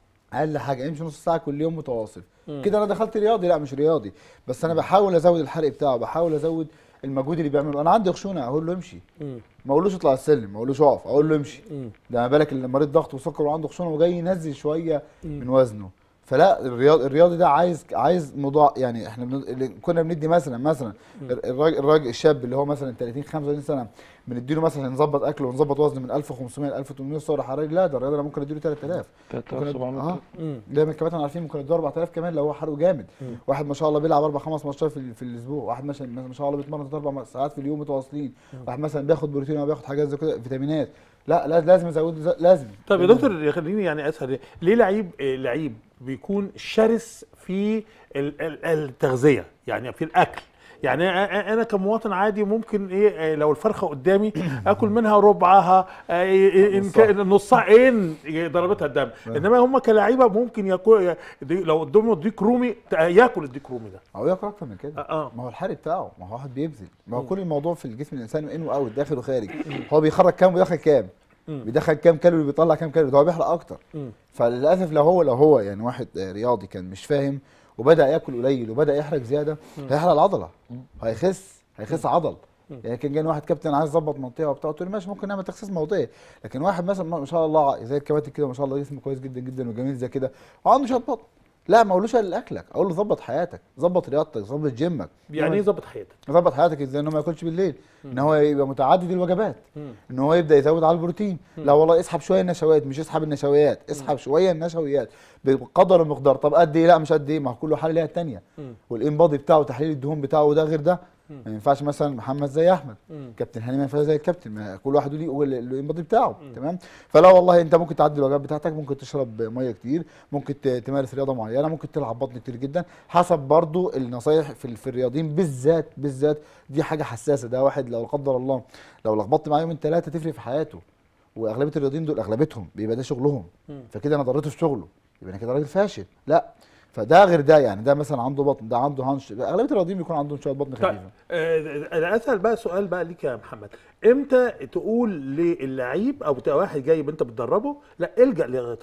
[SPEAKER 4] اقل حاجه امشي نص ساعه كل يوم متواصل كده انا دخلت رياضي لا مش رياضي بس انا بحاول ازود الحرق بتاعه بحاول ازود المجهود اللي بيعمله انا عندي خشونه اقول له امشي
[SPEAKER 1] مم.
[SPEAKER 4] ما اقولوش اطلع السلم ما اقولوش اقف اقول له امشي
[SPEAKER 1] مم.
[SPEAKER 4] ده ما بالك اللي مريض ضغط وسكر وعنده خشونه وجاي ينزل شويه من وزنه فلا الرياض الرياضي ده عايز عايز موضوع يعني احنا بن... اللي كنا بندي مثلا مثلا الراجل الراجل الشاب اللي هو مثلا 30 35 سنه بنديله مثلا نظبط اكله ونظبط وزنه من 1500 ل 1800 سعر حراري لا ده الرياضه انا ممكن اديله 3000 ممكن أد-
[SPEAKER 3] 3700
[SPEAKER 4] اه
[SPEAKER 1] مم.
[SPEAKER 4] دايما الكباتن عارفين ممكن اديله 4000 كمان لو هو حرقه جامد واحد ما شاء الله بيلعب اربع خمس ماتشات في, ال- في الاسبوع واحد مثلا ما شاء الله بيتمرن ثلاث اربع ساعات في اليوم متواصلين واحد مثلا بياخد بروتين او بياخد حاجات زي كده فيتامينات لا لا لازم ازود لازم
[SPEAKER 1] طيب يا دكتور خليني يعني اسال ليه لعيب آه، لعيب بيكون شرس في ال- ال- التغذيه يعني في الاكل يعني أ- أ- انا كمواطن عادي ممكن ايه آه، لو الفرخه قدامي اكل منها ربعها آه، إيه، ان
[SPEAKER 4] نصها.
[SPEAKER 1] كان نصها ان ضربتها الدم انما هم كلاعيبه ممكن ياكل دي- لو قدامه ديك رومي ت- ياكل الديك رومي ده
[SPEAKER 4] او ياكل اكتر من كده
[SPEAKER 1] اه اه
[SPEAKER 4] ما هو الحرق بتاعه ما هو واحد بيبذل ما هو كل الموضوع في الجسم الانساني ان واوت داخل وخارج هو بيخرج كام ويدخل كام
[SPEAKER 1] مم.
[SPEAKER 4] بيدخل كام كالوري بيطلع كام كالوري ده هو بيحرق اكتر
[SPEAKER 1] مم.
[SPEAKER 4] فللاسف لو هو لو هو يعني واحد آه، رياضي كان مش فاهم وبدا ياكل قليل وبدا يحرق زياده هيحرق العضله هيخس هيخس عضل يعني كان جاي واحد كابتن عايز يظبط منطقه وبتاع قلت له ماشي ممكن نعمل تخسيس موضعي لكن واحد مثلا ما ما شاء الله زي الكباتن كده ما شاء الله جسمه كويس جدا جدا وجميل زي كده وعنده شويه بطن لا ما اقولوش قلل اكلك اقول له ظبط حياتك ظبط رياضتك ظبط جيمك
[SPEAKER 1] يعني ايه ظبط حياتك
[SPEAKER 4] ظبط حياتك ازاي انه ما ياكلش بالليل ان هو يبقى متعدد الوجبات
[SPEAKER 1] مم.
[SPEAKER 4] ان هو يبدا يزود على البروتين لا والله اسحب شويه النشويات مش اسحب النشويات اسحب شويه النشويات بقدر المقدار طب قد ايه لا مش قد ايه ما هو كل حاله ليها الثانيه
[SPEAKER 1] مم.
[SPEAKER 4] والانبادي بتاعه تحليل الدهون بتاعه وده غير ده ما ينفعش مثلا محمد زي احمد
[SPEAKER 1] مم.
[SPEAKER 4] كابتن هاني ما ينفعش زي الكابتن ما كل واحد ليه الانبادي بتاعه تمام فلا والله انت ممكن تعدي الوجبات بتاعتك ممكن تشرب ميه كتير ممكن ت- تمارس رياضه معينه ممكن تلعب بطن كتير جدا حسب برضو النصايح في, ال- في الرياضيين بالذات بالذات دي حاجه حساسه ده واحد لو لا قدر الله لو لخبطت معاه يومين ثلاثه تفرق في حياته واغلبيه الرياضيين دول اغلبيتهم بيبقى ده شغلهم
[SPEAKER 1] مم.
[SPEAKER 4] فكده انا ضريته في شغله يبقى انا كده راجل فاشل لا فده غير ده يعني ده مثلا عنده بطن ده عنده هانش اغلبيه الرياضيين بيكون عندهم شويه بطن
[SPEAKER 1] طيب
[SPEAKER 4] خفيفه
[SPEAKER 1] آه، انا اسال بقى سؤال بقى ليك يا محمد امتى تقول للعيب او بتاع واحد جاي انت بتدربه لا الجا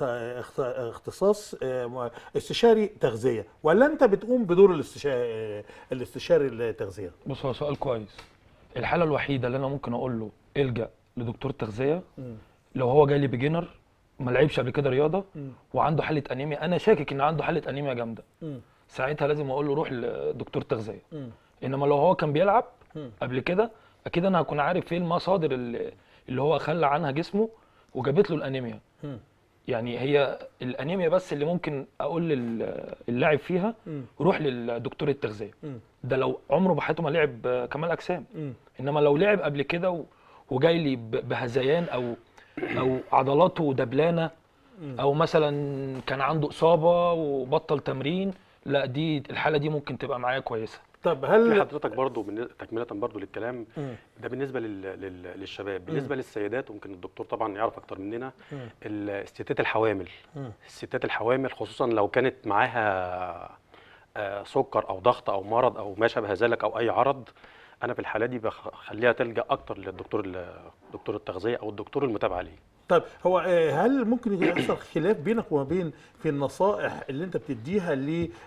[SPEAKER 1] لاختصاص استشاري تغذيه ولا انت بتقوم بدور الاستشاري الاستشاري التغذيه
[SPEAKER 3] بص هو سؤال كويس الحاله الوحيده اللي انا ممكن اقول له الجا لدكتور تغذيه لو هو جاي لي بيجنر ما لعبش قبل كده رياضه وعنده حاله انيميا انا شاكك ان عنده حاله انيميا جامده ساعتها لازم اقول له روح لدكتور تغذيه انما لو هو كان بيلعب قبل كده اكيد انا هكون عارف ايه المصادر اللي, اللي هو خلى عنها جسمه وجابت له الانيميا يعني هي الانيميا بس اللي ممكن اقول للاعب فيها روح للدكتور التغذيه ده لو عمره بحياته ما لعب كمال اجسام انما لو لعب قبل كده و- وجاي لي ب- بهذيان او او عضلاته دبلانه او مثلا كان عنده اصابه وبطل تمرين لا دي الحاله دي ممكن تبقى معايا كويسه
[SPEAKER 1] طب
[SPEAKER 2] في
[SPEAKER 1] هل
[SPEAKER 2] حضرتك برضو بالن- تكمله برضو للكلام
[SPEAKER 1] مم.
[SPEAKER 2] ده بالنسبه لل... لل... للشباب بالنسبه للسيدات وممكن الدكتور طبعا يعرف اكتر مننا
[SPEAKER 1] مم.
[SPEAKER 2] الستات الحوامل
[SPEAKER 1] مم.
[SPEAKER 2] الستات الحوامل خصوصا لو كانت معاها آه، سكر او ضغط او مرض او ما شابه ذلك او اي عرض انا في الحاله دي بخليها تلجا اكتر للدكتور ال- دكتور التغذيه او الدكتور المتابع ليه
[SPEAKER 1] طيب هو آه، هل ممكن يحصل خلاف بينك وما بين في النصائح اللي انت بتديها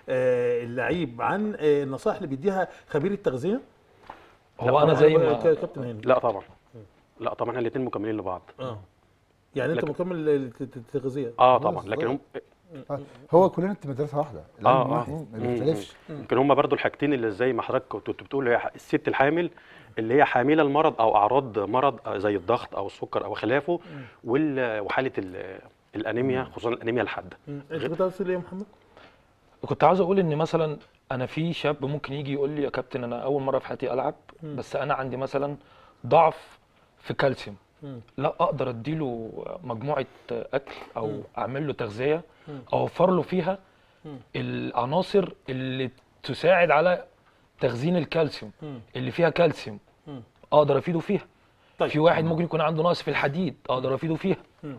[SPEAKER 1] للعيب عن آه، النصائح اللي بيديها خبير التغذيه؟
[SPEAKER 3] هو انا زي
[SPEAKER 1] آه،
[SPEAKER 3] ما
[SPEAKER 1] ك- كابتن هاني
[SPEAKER 2] لا طبعا لا طبعا احنا الاثنين مكملين لبعض
[SPEAKER 1] اه يعني انت
[SPEAKER 2] لكن-
[SPEAKER 1] مكمل الت- الت- التغذيه
[SPEAKER 2] اه
[SPEAKER 4] خلاص،
[SPEAKER 2] طبعا لكن هم
[SPEAKER 4] آه، هو كلنا في مدرسه واحده العلم
[SPEAKER 2] اه اه
[SPEAKER 4] واحد ما
[SPEAKER 2] مم،
[SPEAKER 4] بيختلفش
[SPEAKER 2] مم. يمكن هم برضو الحاجتين اللي زي ما حضرتك كنت بتقول هي الست الحامل اللي هي حامله المرض او اعراض مرض زي الضغط او السكر او خلافه وال- وحاله ال- الانيميا خصوصا الانيميا الحاده
[SPEAKER 1] مم. انت كنت عاوز تقول ايه يا محمد؟
[SPEAKER 3] كنت عاوز اقول ان مثلا انا في شاب ممكن يجي يقول لي يا كابتن انا اول مره في حياتي العب بس انا عندي مثلا ضعف في كالسيوم
[SPEAKER 1] مم.
[SPEAKER 3] لا اقدر اديله مجموعه اكل او اعمل له تغذيه اوفر له فيها العناصر اللي تساعد على تخزين الكالسيوم
[SPEAKER 1] مم.
[SPEAKER 3] اللي فيها كالسيوم
[SPEAKER 1] مم.
[SPEAKER 3] اقدر افيده فيها
[SPEAKER 1] طيب.
[SPEAKER 3] في واحد ممكن يكون عنده نقص في الحديد اقدر افيده فيها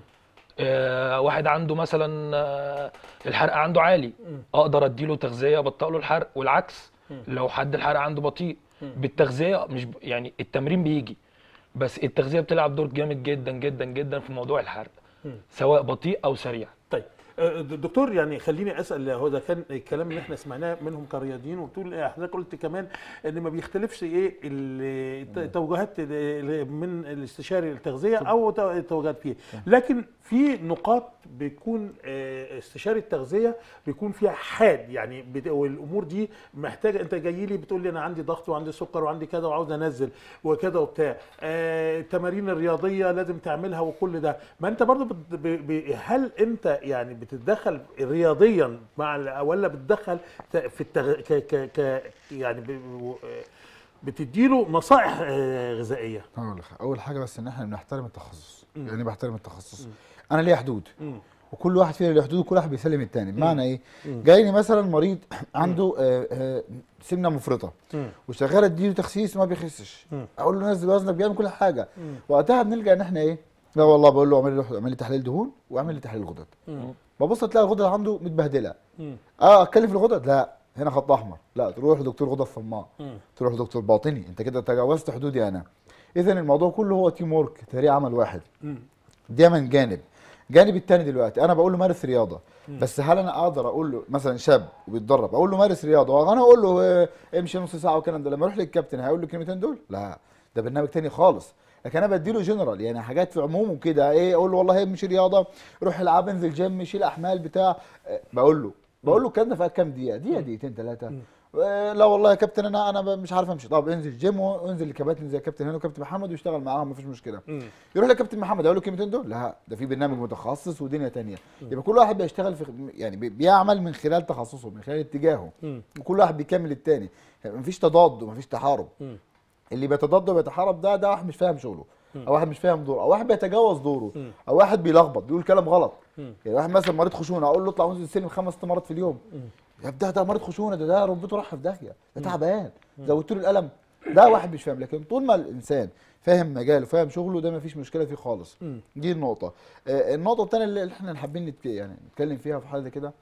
[SPEAKER 3] آه واحد عنده مثلا آه الحرق عنده عالي اقدر اديله تغذيه ابطئ له الحرق والعكس لو حد الحرق عنده بطيء بالتغذيه مش ب... يعني التمرين بيجي بس التغذيه بتلعب دور جامد جدا جدا جدا في موضوع الحرق سواء بطيء او سريع
[SPEAKER 1] طيب آه، د- دكتور يعني خليني اسال هو ده كان الكلام اللي احنا سمعناه منهم كرياضيين وبتقول إيه، حضرتك قلت كمان ان ما بيختلفش ايه ال- الت- التوجهات ال- من الاستشاري التغذيه او تو- التوجهات فيه لكن في نقاط بيكون آه، استشاري التغذيه بيكون فيها حاد يعني بت- والامور دي محتاجه انت جاي لي بتقول لي انا عندي ضغط وعندي سكر وعندي كذا وعاوز انزل وكذا وبتاع آه، التمارين الرياضيه لازم تعملها وكل ده ما انت برضو بت- ب- ب- هل انت يعني بتتدخل رياضيا مع ال- ولا بتدخل ت- في التغ... ك... ك... ك... يعني ب... ب- بتديله نصائح آه، غذائيه
[SPEAKER 4] هقول لك اول حاجه بس ان احنا بنحترم التخصص يعني بحترم التخصص انا ليا حدود وكل واحد فينا له حدود وكل واحد بيسلم التاني بمعنى ايه جايني مثلا مريض عنده آه، آه، سمنه مفرطه
[SPEAKER 1] مم.
[SPEAKER 4] وشغال اديله تخسيس ما بيخسش
[SPEAKER 1] مم.
[SPEAKER 4] اقول له نزل وزنك بيعمل كل حاجه
[SPEAKER 1] مم.
[SPEAKER 4] وقتها بنلجا ان احنا ايه لا والله بقول له اعمل لي اعمل لي تحليل دهون واعمل لي تحليل غدد
[SPEAKER 1] مم.
[SPEAKER 4] ببص تلاقي الغدد عنده متبهدله
[SPEAKER 1] مم.
[SPEAKER 4] اه اتكلم في الغدد لا هنا خط احمر لا تروح لدكتور غدد صماء
[SPEAKER 1] مم.
[SPEAKER 4] تروح لدكتور باطني انت كده تجاوزت حدودي انا اذا الموضوع كله هو تيم ورك تهريع عمل واحد
[SPEAKER 1] مم.
[SPEAKER 4] ده من جانب جانب التاني دلوقتي انا بقول له مارس رياضه بس هل انا اقدر اقول له مثلا شاب وبيتدرب اقول له مارس رياضه وانا اقول له اه، امشي نص ساعه والكلام ده لما اروح للكابتن هيقول له الكلمتين دول لا ده برنامج تاني خالص لكن انا بديله جنرال يعني حاجات في عمومه كده ايه اقول له والله امشي رياضه روح العب انزل جيم شيل احمال بتاع اه، بقول له بقول له الكلام ده في كام دقيقه دقيقه دقيقتين ثلاثه اه، لا والله يا كابتن انا انا مش عارف امشي طب انزل جيم وانزل لكباتن زي كابتن هنا وكابتن محمد واشتغل معاهم مفيش مشكله
[SPEAKER 1] مم.
[SPEAKER 4] يروح لكابتن محمد اقول له الكلمتين دول لا ده في برنامج متخصص ودنيا تانية يبقى كل واحد بيشتغل في يعني بي- بيعمل من خلال تخصصه من خلال اتجاهه
[SPEAKER 1] مم.
[SPEAKER 4] وكل واحد بيكمل التاني يعني مفيش تضاد ومفيش تحارب
[SPEAKER 1] مم.
[SPEAKER 4] اللي بيتضاد وبيتحارب ده ده واحد مش فاهم شغله او واحد مش فاهم دوره او واحد بيتجاوز دوره
[SPEAKER 1] مم.
[SPEAKER 4] او واحد بيلخبط بيقول كلام غلط
[SPEAKER 1] مم.
[SPEAKER 4] يعني واحد مثلا مريض خشونه اقول له اطلع وانزل السلم خمس ست مرات في اليوم يا ده ده مريض خشونه ده ده ركبته رايحه في داهيه ده تعبان زودت له الالم ده واحد مش فاهم لكن طول ما الانسان فاهم مجاله فاهم شغله ده مفيش مشكله فيه خالص
[SPEAKER 1] مم.
[SPEAKER 4] دي النقطه آه، النقطه الثانيه اللي احنا حابين نتك... يعني نتكلم فيها في حاجه زي كده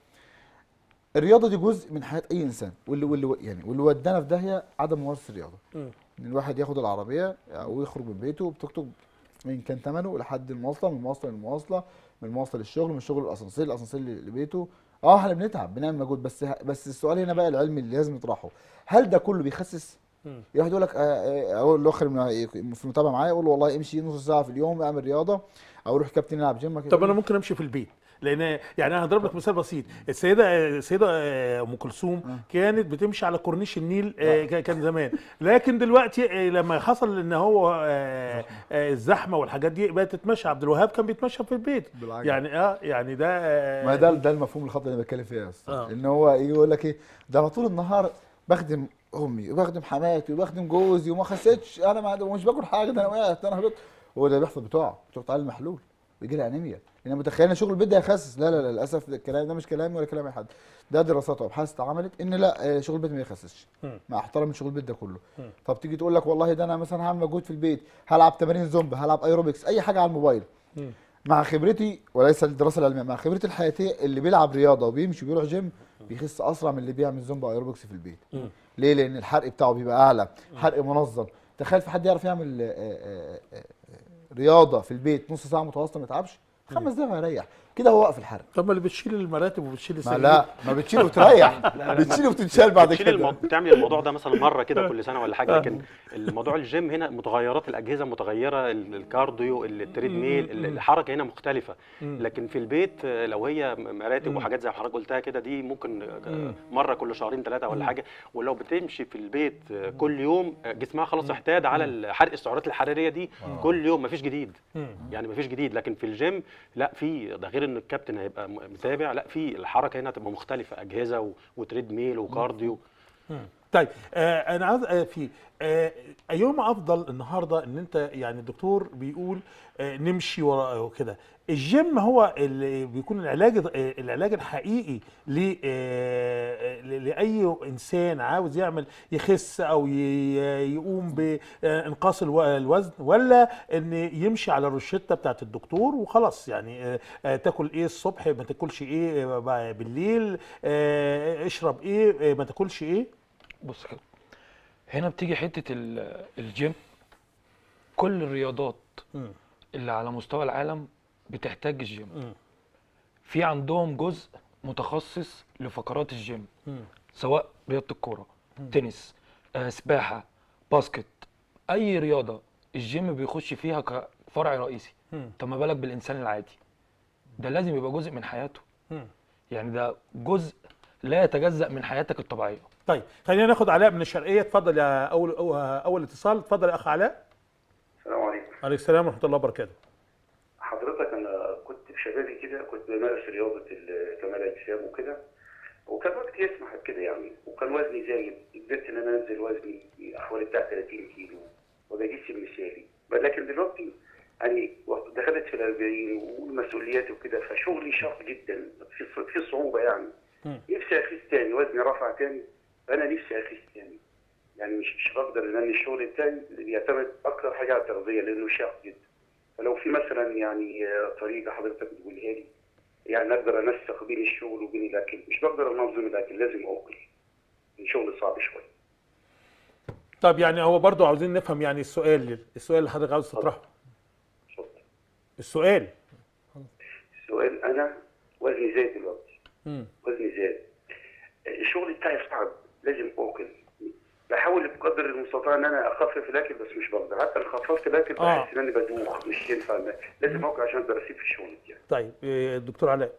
[SPEAKER 4] الرياضه دي جزء من حياه اي انسان واللي واللي يعني واللي ودانا في داهيه عدم ممارسه الرياضه
[SPEAKER 1] مم.
[SPEAKER 4] ان الواحد ياخد العربيه او يخرج من بيته بتكتب من كان ثمنه لحد المواصله من المواصله للمواصله من المواصله للشغل من الشغل للاسانسير الاسانسير لبيته اه احنا بنتعب بنعمل مجهود بس بس السؤال هنا بقى العلمي اللي لازم نطرحه هل ده كله بيخسس؟
[SPEAKER 1] مم.
[SPEAKER 4] يروح يقول لك آه، آه، اقول له اخر من- في المتابعه معايا اقول له والله امشي نص ساعه في اليوم اعمل رياضه او روح كابتن العب جيم
[SPEAKER 1] طب انا ممكن امشي في البيت لان يعني انا هضرب لك مثال بسيط السيده السيده آه، ام كلثوم كانت بتمشي على كورنيش النيل آه، كا- كان زمان لكن دلوقتي آه، لما حصل ان هو آه، آه، الزحمه والحاجات دي بقت تتمشى عبد الوهاب كان بيتمشى في البيت
[SPEAKER 4] بالعجل.
[SPEAKER 1] يعني اه يعني ده آه،
[SPEAKER 4] ما ده ده المفهوم الخطا اللي أنا بتكلم فيه يا استاذ
[SPEAKER 1] آه.
[SPEAKER 4] ان هو يجي يقول لك ايه ده انا طول النهار بخدم امي وبخدم حماتي وبخدم جوزي وما خسيتش انا ما ومش باكل حاجه ده انا وقعت ده انا هبط هو ده بيحصل بتوع بتوع تعالى المحلول بيجي لي انيميا لان متخيل ان شغل البيت ده يخسس لا لا لا للاسف الكلام ده مش كلامي ولا كلام اي حد ده دراسات وابحاث اتعملت ان لا آه، شغل البيت ما يخسسش
[SPEAKER 1] مم.
[SPEAKER 4] مع احترام شغل البيت ده كله
[SPEAKER 1] مم.
[SPEAKER 4] طب تيجي تقول لك والله ده انا مثلا هعمل مجهود في البيت هلعب تمارين زومبا هلعب ايروبكس اي حاجه على الموبايل
[SPEAKER 1] مم.
[SPEAKER 4] مع خبرتي وليس الدراسه العلميه مع خبرتي الحياتيه اللي بيلعب رياضه وبيمشي وبيروح جيم بيخس اسرع من اللي بيعمل زومبا ايروبكس في البيت
[SPEAKER 1] مم.
[SPEAKER 4] ليه لان الحرق بتاعه بيبقى اعلى حرق منظم تخيل في حد يعرف يعمل آه، آه، آه، رياضه في البيت نص ساعه متواصله ما يتعبش خمس دقايق هيريح كده هو واقف الحرق
[SPEAKER 1] طب ما اللي بتشيل المراتب وبتشيل
[SPEAKER 4] ما
[SPEAKER 1] السجاير
[SPEAKER 4] لا ما بتشيل وتريح بتشيل وبتتشال بعد
[SPEAKER 2] بتشيل
[SPEAKER 4] كده
[SPEAKER 2] المو... بتعمل الموضوع ده مثلا مره كده كل سنه ولا حاجه لكن الموضوع الجيم هنا متغيرات الاجهزه متغيره ال- الكارديو التريد ميل ال- الحركه هنا مختلفه لكن في البيت آه، لو هي م- مراتب وحاجات زي ما حضرتك قلتها كده دي ممكن آه، مره كل شهرين ثلاثه ولا حاجه ولو بتمشي في البيت آه، كل يوم آه، جسمها خلاص اعتاد على ال- حرق السعرات الحراريه دي كل يوم مفيش جديد
[SPEAKER 1] مم.
[SPEAKER 2] يعني مفيش جديد لكن في الجيم لا في ده غير ان الكابتن هيبقى م- متابع لا في الحركه هنا تبقى مختلفه اجهزه و- وتريد ميل وكارديو
[SPEAKER 1] طيب آه انا عاوز آه في آه ايهما افضل النهارده ان انت يعني الدكتور بيقول آه نمشي ورا وكده الجيم هو اللي بيكون العلاج آه العلاج الحقيقي ل آه ل- لاي انسان عاوز يعمل يخس او ي- يقوم بانقاص الو- الوزن ولا ان يمشي على الروشته بتاعت الدكتور وخلاص يعني آه آه تاكل ايه الصبح ما تاكلش ايه آه، بالليل آه اشرب ايه آه ما تاكلش ايه
[SPEAKER 3] بص كده هنا بتيجي حته ال- الجيم كل الرياضات
[SPEAKER 1] مم.
[SPEAKER 3] اللي على مستوى العالم بتحتاج الجيم
[SPEAKER 1] مم.
[SPEAKER 3] في عندهم جزء متخصص لفقرات الجيم
[SPEAKER 1] مم.
[SPEAKER 3] سواء رياضه الكوره تنس آه، سباحه باسكت اي رياضه الجيم بيخش فيها كفرع رئيسي
[SPEAKER 1] مم.
[SPEAKER 3] طب ما بالك بالانسان العادي ده لازم يبقى جزء من حياته
[SPEAKER 1] مم.
[SPEAKER 3] يعني ده جزء لا يتجزأ من حياتك الطبيعيه
[SPEAKER 1] طيب خلينا ناخد علاء من الشرقيه اتفضل يا اول أو- اول اتصال اتفضل يا اخ علاء
[SPEAKER 5] السلام عليكم
[SPEAKER 1] عليك السلام ورحمه الله وبركاته
[SPEAKER 5] حضرتك انا كنت في شبابي كده كنت بمارس رياضه ال- كمال الاجسام وكده وكان وقتي يسمح بكده يعني وكان وزني زايد قدرت ان انا انزل وزني حوالي بتاع 30 كيلو وده جسم مثالي لكن دلوقتي يعني دخلت في الأربعين والمسؤوليات وكده فشغلي شاق جدا في في صعوبة يعني
[SPEAKER 1] مم.
[SPEAKER 5] نفسي أخس تاني وزني رفع تاني فأنا نفسي أخس تاني يعني مش مش بقدر لأن الشغل بتاعي بيعتمد أكتر حاجة على التغذية لأنه شاق جدا فلو في مثلا يعني آه، طريقة حضرتك تقولها لي يعني أقدر أنسق بين الشغل وبين الأكل مش بقدر أنظم الأكل لازم أكل الشغل صعب شوية
[SPEAKER 1] طب يعني هو برضو عاوزين نفهم يعني السؤال السؤال اللي حضرتك عاوز تطرحه
[SPEAKER 5] اتفضل.
[SPEAKER 1] السؤال
[SPEAKER 5] السؤال انا وزني زايد دلوقتي
[SPEAKER 1] مم.
[SPEAKER 5] وزني زايد الشغل بتاعي صعب لازم اكل بحاول بقدر المستطاع ان انا اخفف الاكل بس مش بقدر حتى لو خففت الاكل
[SPEAKER 1] آه.
[SPEAKER 5] بحس ان انا بدوخ مش ينفع لازم اكل عشان اقدر اسيب في الشغل بتاعي
[SPEAKER 1] طيب إيه، الدكتور علاء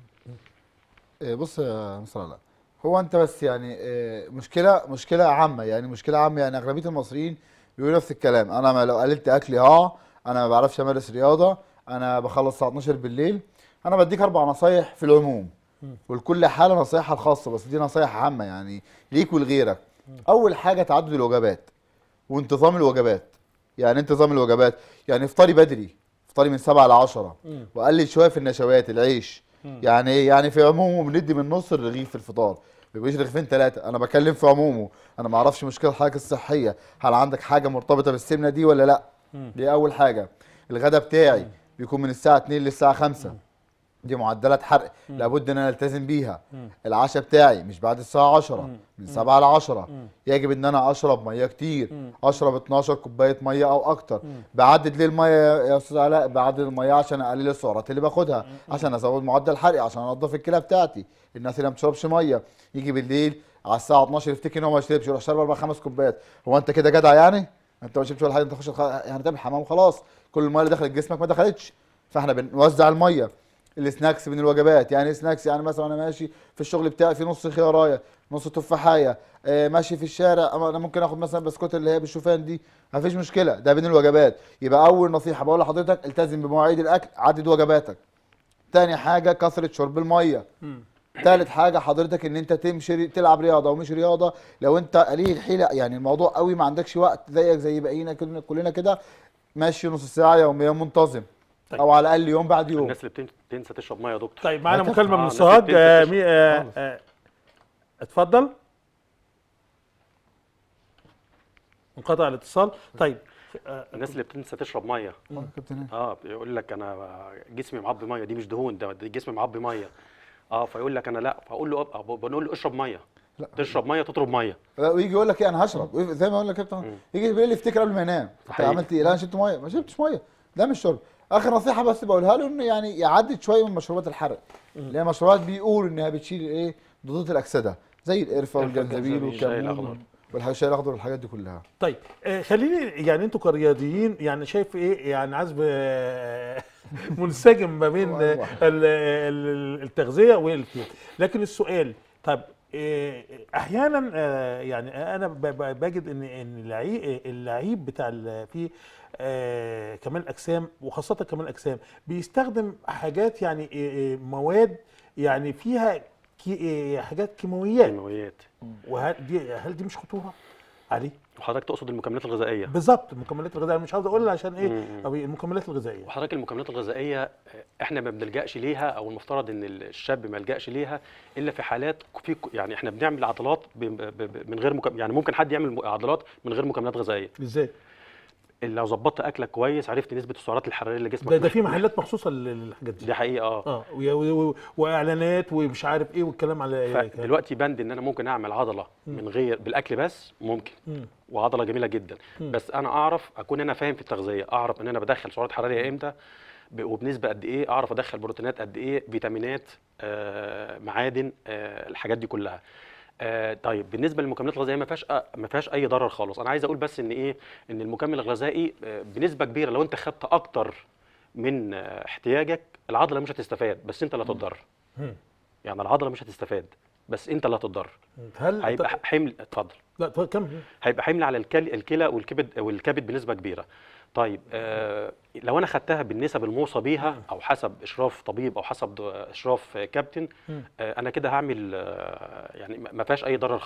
[SPEAKER 4] إيه، بص يا مستر علاء هو انت بس يعني إيه، مشكله مشكله عامه يعني مشكله عامه يعني اغلبيه المصريين بيقولوا نفس الكلام انا ما لو قللت اكلي اه انا ما بعرفش امارس رياضه انا بخلص الساعه 12 بالليل انا بديك اربع نصايح في العموم ولكل حاله نصايحها الخاصه بس دي نصايح عامه يعني ليك ولغيرك اول حاجه تعدد الوجبات وانتظام الوجبات يعني انتظام الوجبات يعني افطري بدري افطري من 7 ل 10
[SPEAKER 1] مم.
[SPEAKER 4] وقلل شويه في النشويات العيش يعني ايه يعني في عمومه بندي من نص الرغيف في الفطار ما بيبقاش رغيفين ثلاثه انا بكلم في عمومه انا ما اعرفش مشكله حضرتك الصحيه هل عندك حاجه مرتبطه بالسمنه دي ولا لا دي اول حاجه الغداء بتاعي بيكون من الساعه 2 للساعه 5 دي معدلات حرق لابد ان انا التزم بيها العشاء بتاعي مش بعد الساعه 10 من 7 ل 10 يجب ان انا اشرب ميه كتير اشرب 12 كوبايه ميه او اكتر بعدد ليه الميه يا يا استاذ علاء بعدد الميه عشان اقلل السعرات اللي باخدها عشان ازود معدل حرقي عشان انضف الكلى بتاعتي الناس اللي ما بتشربش ميه يجي بالليل على الساعه 12 يفتكر ان هو ما يشربش يروح شارب اربع خمس كوبايات هو انت كده جدع يعني انت ما شربتش ولا حاجه انت تخش الخ... يعني تعمل حمام وخلاص كل الميه اللي دخلت جسمك ما دخلتش فاحنا بنوزع الميه السناكس بين الوجبات يعني ايه سناكس يعني مثلا انا ماشي في الشغل بتاعي في نص خيارايه نص تفاحيه آه ماشي في الشارع أما انا ممكن اخد مثلا بسكوت اللي هي بالشوفان دي ما فيش مشكله ده بين الوجبات يبقى اول نصيحه بقول لحضرتك التزم بمواعيد الاكل عدد وجباتك تاني حاجه كثره شرب الميه تالت حاجه حضرتك ان انت تمشي تلعب رياضه ومش رياضه لو انت قليل الحيله يعني الموضوع قوي ما عندكش وقت زيك زي بقينا كلنا- كلنا كده ماشي نص ساعه يوميا منتظم
[SPEAKER 1] طيب.
[SPEAKER 4] او على الاقل يوم بعد يوم
[SPEAKER 2] الناس اللي بتن- بتنسى تشرب ميه يا دكتور
[SPEAKER 1] طيب معانا
[SPEAKER 4] هكذا.
[SPEAKER 1] مكالمه
[SPEAKER 2] آه،
[SPEAKER 1] من
[SPEAKER 2] ناس
[SPEAKER 1] سوهاج
[SPEAKER 2] بتنسى
[SPEAKER 1] آه
[SPEAKER 2] تشرب.
[SPEAKER 1] مي آه آه اتفضل انقطع الاتصال طيب آه
[SPEAKER 2] الناس اللي بتنسى تشرب ميه
[SPEAKER 4] آه، كابتن
[SPEAKER 2] اه بيقول لك انا جسمي معبي ميه دي مش دهون ده ده جسمي معبي ميه اه فيقول لك انا لا فاقول له أب- بنقول له اشرب ميه
[SPEAKER 4] لا.
[SPEAKER 2] تشرب ميه تطرب ميه
[SPEAKER 4] لا، ويجي يقول لك ايه انا هشرب ويف- زي ما اقول لك يا كابتن يجي بالليل يفتكر قبل ما ينام انت
[SPEAKER 2] حقيقي.
[SPEAKER 4] عملت ايه لا انا شربت ميه ما شربتش ميه ده مش شرب اخر نصيحه بس بقولها له انه يعني يعدد شويه من مشروبات الحرق اللي هي مشروبات بيقول انها بتشيل ايه ضغوط الاكسده زي القرفه والجنزبيل
[SPEAKER 3] والجنزبيل،
[SPEAKER 2] الشاي
[SPEAKER 4] والكمون
[SPEAKER 2] الأخضر.
[SPEAKER 4] والشاي الاخضر والحاجات دي كلها
[SPEAKER 1] طيب آه خليني يعني انتوا كرياضيين يعني شايف ايه يعني عزب آه، منسجم ما بين
[SPEAKER 4] هو
[SPEAKER 1] آه،
[SPEAKER 4] واحد.
[SPEAKER 1] ال- ال- التغذيه والكيل لكن السؤال طب آه، احيانا آه، يعني انا ب- ب- بجد ان ان اللعيب اللعيب بتاع ال- في آه، كمال الاجسام وخاصه كمال الاجسام بيستخدم حاجات يعني آه، آه، مواد يعني فيها كي- آه، حاجات كيماويات
[SPEAKER 2] كيماويات
[SPEAKER 1] وهل دي هل دي مش خطوره عليه؟
[SPEAKER 2] وحضرتك تقصد المكملات الغذائيه
[SPEAKER 1] بالظبط المكملات الغذائيه أنا مش عاوز اقولها عشان ايه
[SPEAKER 2] مم.
[SPEAKER 1] أو المكملات الغذائيه
[SPEAKER 2] وحضرتك المكملات الغذائيه آه، احنا ما بنلجاش ليها او المفترض ان الشاب ما يلجاش ليها الا في حالات في يعني احنا بنعمل عضلات ب- ب- ب- من غير مكم... يعني ممكن حد يعمل عضلات من غير مكملات غذائيه
[SPEAKER 1] ازاي
[SPEAKER 2] اللي لو ظبطت اكلك كويس عرفت نسبه السعرات الحراريه اللي جسمك
[SPEAKER 1] ده ده في
[SPEAKER 2] محتاجها.
[SPEAKER 1] محلات مخصوصه لل- للحاجات دي
[SPEAKER 2] دي حقيقه اه
[SPEAKER 1] اه و- و- و- واعلانات ومش عارف ايه والكلام على
[SPEAKER 2] فدلوقتي بند ان انا ممكن اعمل عضله من غير بالاكل بس ممكن
[SPEAKER 1] مم.
[SPEAKER 2] وعضله جميله جدا بس انا اعرف اكون انا فاهم في التغذيه اعرف ان انا بدخل سعرات حراريه امتى ب- وبنسبه قد ايه اعرف ادخل بروتينات قد ايه فيتامينات آه معادن آه الحاجات دي كلها آه طيب بالنسبه للمكملات الغذائيه ما فيهاش آه ما فيهاش اي ضرر خالص انا عايز اقول بس ان ايه ان المكمل الغذائي آه بنسبه كبيره لو انت خدت اكتر من آه احتياجك العضله مش هتستفاد بس انت اللي هتتضرر
[SPEAKER 1] مم.
[SPEAKER 2] يعني العضله مش هتستفاد بس انت اللي هتتضرر
[SPEAKER 1] هل
[SPEAKER 2] هيبقى حمل اتفضل
[SPEAKER 1] لا طيب كمل
[SPEAKER 2] هيبقى حمل على الكلى الكلى والكبد والكبد بنسبه كبيره طيب آه لو انا خدتها بالنسب الموصى بيها او حسب اشراف طبيب او حسب د- اشراف كابتن آه انا كده هعمل آه يعني ما ما فيهاش اي ضرر خالص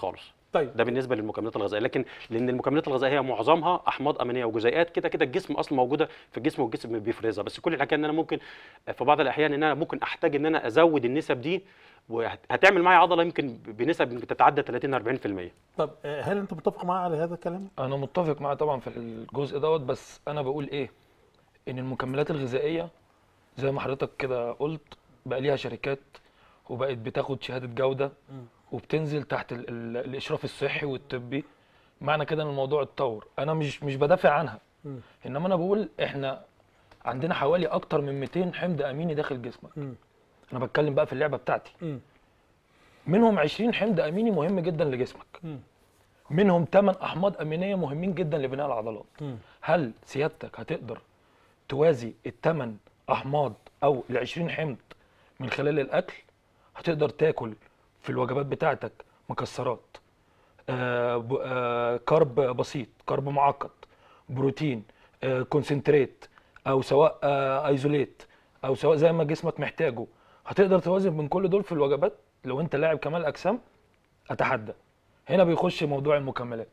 [SPEAKER 1] طيب
[SPEAKER 2] ده بالنسبه للمكملات الغذائيه لكن لان المكملات الغذائيه معظمها احماض امينيه وجزيئات كده كده الجسم اصلا موجوده في الجسم والجسم بيفرزها بس كل الحكايه ان انا ممكن في بعض الاحيان ان انا ممكن احتاج ان انا ازود النسب دي وهتعمل معايا عضله يمكن بنسب يمكن تتعدى 30 40%
[SPEAKER 1] طب آه، هل انت متفق معاه على هذا الكلام؟
[SPEAKER 3] انا متفق معاه طبعا في الجزء دوت بس انا بقول ايه ان المكملات الغذائيه زي ما حضرتك كده قلت بقى ليها شركات وبقت بتاخد شهاده جوده وبتنزل تحت ال ال الاشراف الصحي والطبي معنى كده ان الموضوع اتطور انا مش مش بدافع عنها
[SPEAKER 1] مم.
[SPEAKER 3] انما انا بقول احنا عندنا حوالي اكتر من 200 حمض اميني داخل جسمك
[SPEAKER 1] مم.
[SPEAKER 3] انا بتكلم بقى في اللعبه بتاعتي
[SPEAKER 1] مم.
[SPEAKER 3] منهم 20 حمض اميني مهم جدا لجسمك
[SPEAKER 1] مم.
[SPEAKER 3] منهم 8 احماض امينيه مهمين جدا لبناء العضلات
[SPEAKER 1] مم.
[SPEAKER 3] هل سيادتك هتقدر توازي الثمان احماض او ال 20 حمض من خلال الاكل هتقدر تاكل في الوجبات بتاعتك مكسرات آه ب- آه كارب بسيط كارب معقد بروتين آه كونسنتريت او سواء آه ايزوليت او سواء زي ما جسمك محتاجه هتقدر توازن بين كل دول في الوجبات لو انت لاعب كمال اجسام اتحدى هنا بيخش موضوع المكملات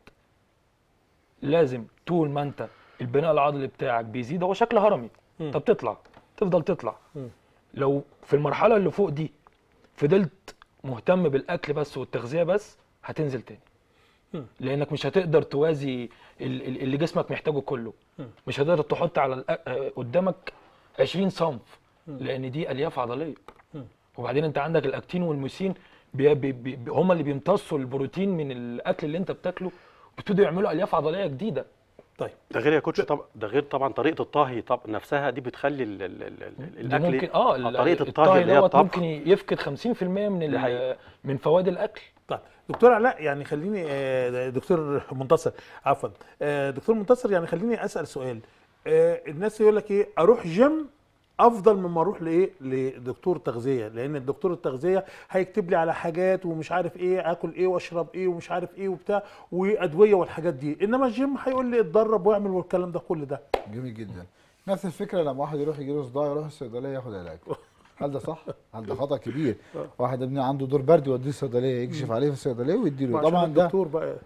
[SPEAKER 3] لازم طول ما انت البناء العضلي بتاعك بيزيد هو شكل هرمي
[SPEAKER 1] مم.
[SPEAKER 3] انت بتطلع تفضل تطلع
[SPEAKER 1] مم.
[SPEAKER 3] لو في المرحله اللي فوق دي فضلت مهتم بالاكل بس والتغذيه بس هتنزل تاني
[SPEAKER 1] مم.
[SPEAKER 3] لانك مش هتقدر توازي ال- ال- اللي جسمك محتاجه كله
[SPEAKER 1] مم.
[SPEAKER 3] مش هتقدر تحط على الأ- آه، قدامك 20 صنف لان دي الياف عضليه
[SPEAKER 1] مم.
[SPEAKER 3] وبعدين انت عندك الاكتين والميوسين بي بي بي هم اللي بيمتصوا البروتين من الاكل اللي انت بتاكله وبيبتدوا يعملوا الياف عضليه جديده
[SPEAKER 1] طيب
[SPEAKER 2] ده غير يا كوتش طب ده غير طبعا طريقه الطهي طب نفسها دي بتخلي ال ال ال ال
[SPEAKER 3] دي
[SPEAKER 2] الاكل
[SPEAKER 3] ممكن اه ال-
[SPEAKER 2] طريقه الطهي
[SPEAKER 3] الطهي
[SPEAKER 2] اللي هي
[SPEAKER 3] دوت
[SPEAKER 2] الطبخ
[SPEAKER 3] ممكن يفقد 50% من
[SPEAKER 2] دي
[SPEAKER 3] ال-
[SPEAKER 2] حقيقة.
[SPEAKER 3] من فوائد الاكل
[SPEAKER 1] طيب دكتور علاء يعني خليني آه، دكتور منتصر عفوا آه، دكتور منتصر يعني خليني اسال سؤال آه، الناس يقول لك ايه اروح جيم افضل مما اروح لايه لدكتور تغذيه لان الدكتور التغذيه هيكتب لي على حاجات ومش عارف ايه اكل ايه واشرب ايه ومش عارف ايه وبتاع وادويه والحاجات دي انما الجيم هيقول لي اتدرب واعمل والكلام ده كل ده
[SPEAKER 4] جميل جدا نفس الفكره لما واحد يروح يجيله صداع يروح الصيدليه ياخد علاج هل ده صح؟ هل ده خطا كبير؟ واحد ابني عنده دور برد يوديه الصيدليه يكشف عليه في الصيدليه ويديله
[SPEAKER 1] عشان
[SPEAKER 4] طبعا ده
[SPEAKER 1] الدكتور بقى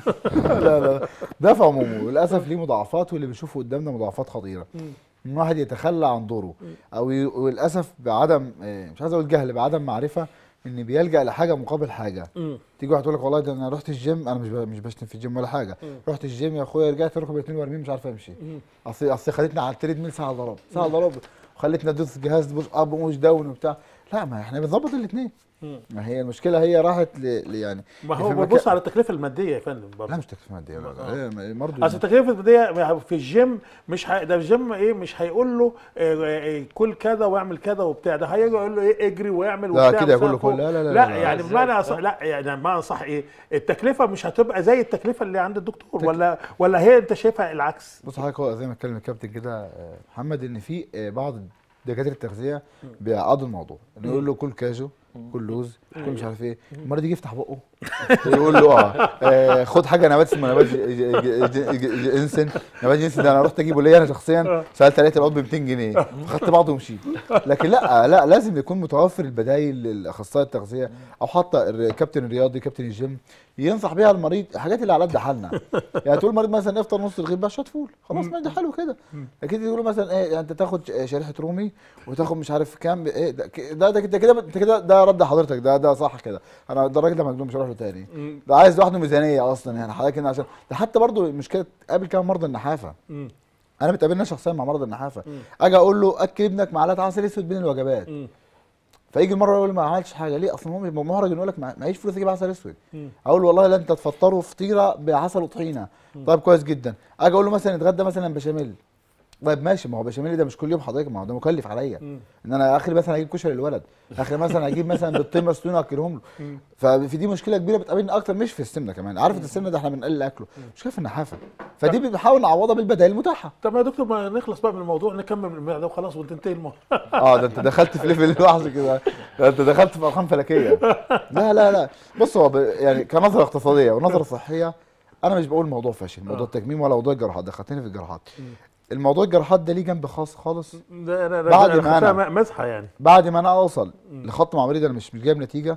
[SPEAKER 4] لا لا ده في عمومه للاسف ليه مضاعفات واللي بنشوفه قدامنا مضاعفات خطيره ان واحد يتخلى عن دوره او ي... وللاسف بعدم آه، مش عايز اقول جهل بعدم معرفه ان بيلجا لحاجه مقابل حاجه
[SPEAKER 1] مم.
[SPEAKER 4] تيجي واحد تقول لك والله ده انا رحت الجيم انا مش ب... مش بشتم في الجيم ولا حاجه رحت الجيم يا اخويا رجعت ركب الاثنين وارمين مش عارف امشي اصل اصل خدتني على التريد ميل ساعه ضرب ساعه ضرب وخلتني ادوس جهاز بوش اب ومش داون وبتاع لا ما احنا بنظبط الاثنين
[SPEAKER 1] مم.
[SPEAKER 4] ما هي المشكله هي راحت ل... ل... يعني
[SPEAKER 1] ما
[SPEAKER 4] في
[SPEAKER 1] هو
[SPEAKER 4] مكان-
[SPEAKER 1] ببص على التكلفه الماديه يا فندم برضه
[SPEAKER 4] لا مش تكلفه ماديه لا
[SPEAKER 1] آه.
[SPEAKER 4] لا هي برضه
[SPEAKER 1] اصل التكلفه الماديه في الجيم مش ح... ده الجيم ايه مش هيقول له آه، آه، كل كذا واعمل كذا وبتاع ده هيجي يقول له ايه اجري واعمل
[SPEAKER 4] لا،
[SPEAKER 1] وبتاع
[SPEAKER 4] كده يقول له
[SPEAKER 1] وبتاع
[SPEAKER 4] كل- لا، لا، لا،
[SPEAKER 1] لا
[SPEAKER 4] لا،
[SPEAKER 1] يعني
[SPEAKER 3] إزاي؟
[SPEAKER 1] بمعنى صح لا يعني بمعنى صح ايه التكلفه مش هتبقى زي التكلفه اللي عند الدكتور ولا ولا هي انت شايفها العكس
[SPEAKER 4] بص حضرتك هو زي ما اتكلم الكابتن كده آه، محمد ان في آه، بعض دكاتره التغذيه بيعقدوا الموضوع انه يقول له كل كاجو كل لوز كل مش عارف ايه المريض يجي يفتح بقه ويقول له اه آه، خد حاجه نبات اسمه نبات ج- ج- ج- ج- جنسن نبات جنسن ده انا رحت اجيبه ليا انا شخصيا سالت لقيت العود ب 200 جنيه خدت بعضه ومشيت لكن لا لا لازم يكون متوفر البدايل للاخصائي التغذيه او حتى الكابتن الرياضي كابتن الجيم ينصح بيها المريض الحاجات اللي على قد حالنا يعني تقول المريض مثلا افطر نص رغيف بقى شويه فول خلاص ما ده حلو كده لكن تقول له مثلا ايه يعني انت تاخد ش- شريحه رومي وتاخد مش عارف كام ايه ده ك- ده ده ده كده انت كده ده رد حضرتك ده ده صح كده انا ده الراجل ده مجنون مش هروح له تاني ده عايز لوحده ميزانيه اصلا يعني حضرتك هنا عشان ده حتى برضو مشكله قابل كمان مرضى النحافه
[SPEAKER 1] مم.
[SPEAKER 4] انا بتقابلنا شخصيا مع مرضى النحافه اجي اقول له اكل ابنك معلقه عسل اسود بين الوجبات
[SPEAKER 1] مم.
[SPEAKER 4] فيجي مره يقول لي ما عملتش حاجه ليه اصل هو مهرج انه يقول لك ما- معيش فلوس اجيب عسل اسود
[SPEAKER 1] مم.
[SPEAKER 4] اقول له والله لا انت تفطره فطيره بعسل وطحينه طيب كويس جدا اجي اقول له مثلا اتغدى مثلا بشاميل طيب ماشي ما هو بشاميل ده مش كل يوم حضرتك ما هو ده مكلف عليا
[SPEAKER 1] مم.
[SPEAKER 4] ان انا اخري مثلا اجيب كشري للولد اخري مثلا اجيب مثلا بالطين مسلوق اكلهم له ففي دي مشكله كبيره بتقابلنا اكتر مش في السمنه كمان عارف إن السمنه ده احنا بنقلل اكله مشكله في النحافه فدي بنحاول نعوضها بالبدائل المتاحه
[SPEAKER 1] طب يا دكتور ما نخلص بقى من الموضوع نكمل من المعده وخلاص وتنتهي الموضوع
[SPEAKER 4] اه ده انت دخلت في ليفل لوحده كده ده انت دخلت في ارقام فلكيه لا لا لا بص هو ب- يعني كنظره اقتصاديه ونظره صحيه انا مش بقول موضوع فاشل موضوع التكميم ولا موضوع الجراحات دخلتني في الجراحات الموضوع الجراحات ده ليه جنب خاص خالص
[SPEAKER 1] ده انا
[SPEAKER 4] بعد
[SPEAKER 1] أنا
[SPEAKER 4] ما
[SPEAKER 1] خدتها
[SPEAKER 4] أنا-
[SPEAKER 1] مزحه يعني
[SPEAKER 4] بعد ما انا اوصل لخط مع مريض انا مش مش جايب نتيجه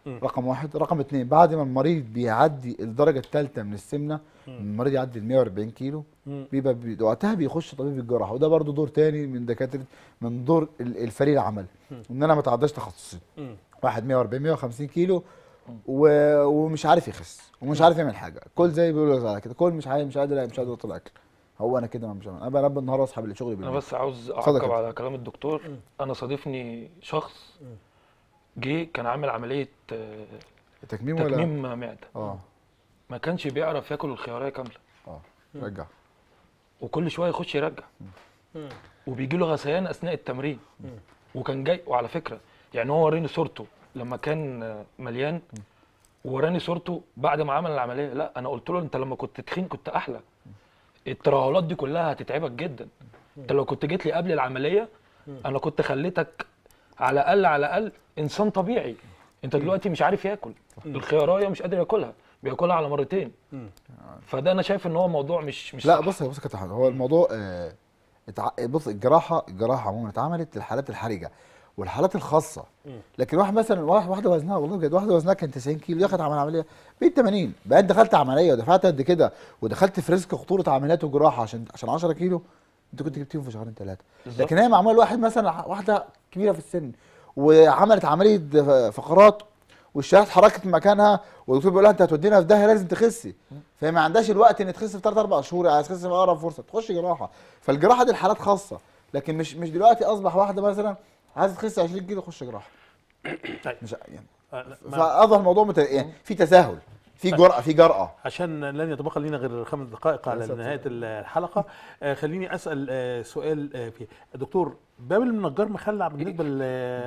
[SPEAKER 4] رقم واحد رقم اتنين بعد ما المريض بيعدي الدرجه الثالثه من السمنه المريض يعدي ال 140 كيلو بيبقى بي... وقتها بيخش طبيب الجراحه وده برضو دور تاني من دكاتره من دور ال- الفريق العمل ان انا ما اتعداش تخصصي واحد 140 150 كيلو و... ومش عارف يخس ومش عارف يعمل حاجه كل زي بيقولوا على كده كل مش عارف مش قادر مش قادر اطلع اكل هو انا كده مش انا بقى رب النهار واصحى بالشغل
[SPEAKER 3] انا
[SPEAKER 4] بالليل
[SPEAKER 3] بس عاوز
[SPEAKER 4] اتفضل يا
[SPEAKER 3] اعقب
[SPEAKER 4] كابتن.
[SPEAKER 3] على كلام الدكتور انا صادفني شخص جه كان عامل عمليه آه،
[SPEAKER 4] تكميم ولا
[SPEAKER 3] تكميم معده
[SPEAKER 4] اه
[SPEAKER 3] ما كانش بيعرف ياكل الخياريه كامله
[SPEAKER 4] اه رجع
[SPEAKER 3] وكل شويه يخش يرجع وبيجي له غثيان اثناء التمرين وكان جاي وعلى فكره يعني هو وراني صورته لما كان آه، مليان ووراني صورته بعد ما عمل العمليه لا انا قلت له انت لما كنت تخين كنت احلى الترهلات دي كلها هتتعبك جدا انت لو كنت جيت لي قبل العمليه انا كنت خليتك على الاقل على الاقل انسان طبيعي انت دلوقتي مش عارف ياكل الخياريه مش قادر ياكلها بياكلها على مرتين فده انا شايف ان هو موضوع مش مش
[SPEAKER 4] لا
[SPEAKER 3] صح.
[SPEAKER 4] بص بص يا كابتن حمد، هو الموضوع آه اتع... بص الجراحه الجراحه عموما اتعملت للحالات الحرجه والحالات الخاصه لكن واحد مثلا واحد واحده وزنها والله بجد واحده وزنها كان 90 كيلو دخلت عمل عمليه بقيت 80 بقيت دخلت عمليه ودفعت قد كده ودخلت في ريسك خطوره عمليات وجراحه عشان عشان 10 كيلو انت كنت جبتيهم في شهرين ثلاثه
[SPEAKER 3] بالظبط.
[SPEAKER 4] لكن هي معمول واحد مثلا واحده كبيره في السن وعملت عمليه فقرات والشرايح اتحركت من مكانها والدكتور بيقول لها انت هتودينا في داهيه لازم تخسي فهي ما عندهاش الوقت ان تخس في 3 4 شهور عايز تخس في اقرب فرصه تخش جراحه فالجراحه دي الحالات خاصه لكن مش مش دلوقتي اصبح واحده مثلا عايزه تخس 20 كيلو تخش جراحه
[SPEAKER 1] طيب.
[SPEAKER 4] مش يعني
[SPEAKER 1] آه، ما-
[SPEAKER 4] فاصبح الموضوع مت... يعني في تساهل في جرأه في جرأه
[SPEAKER 1] عشان لن يتبقى لنا غير خمس دقائق على
[SPEAKER 4] يا ساتر.
[SPEAKER 1] نهايه الحلقه آه، خليني اسال آه، سؤال آه، فيه دكتور باب المنجر مخلع بالنسبه ل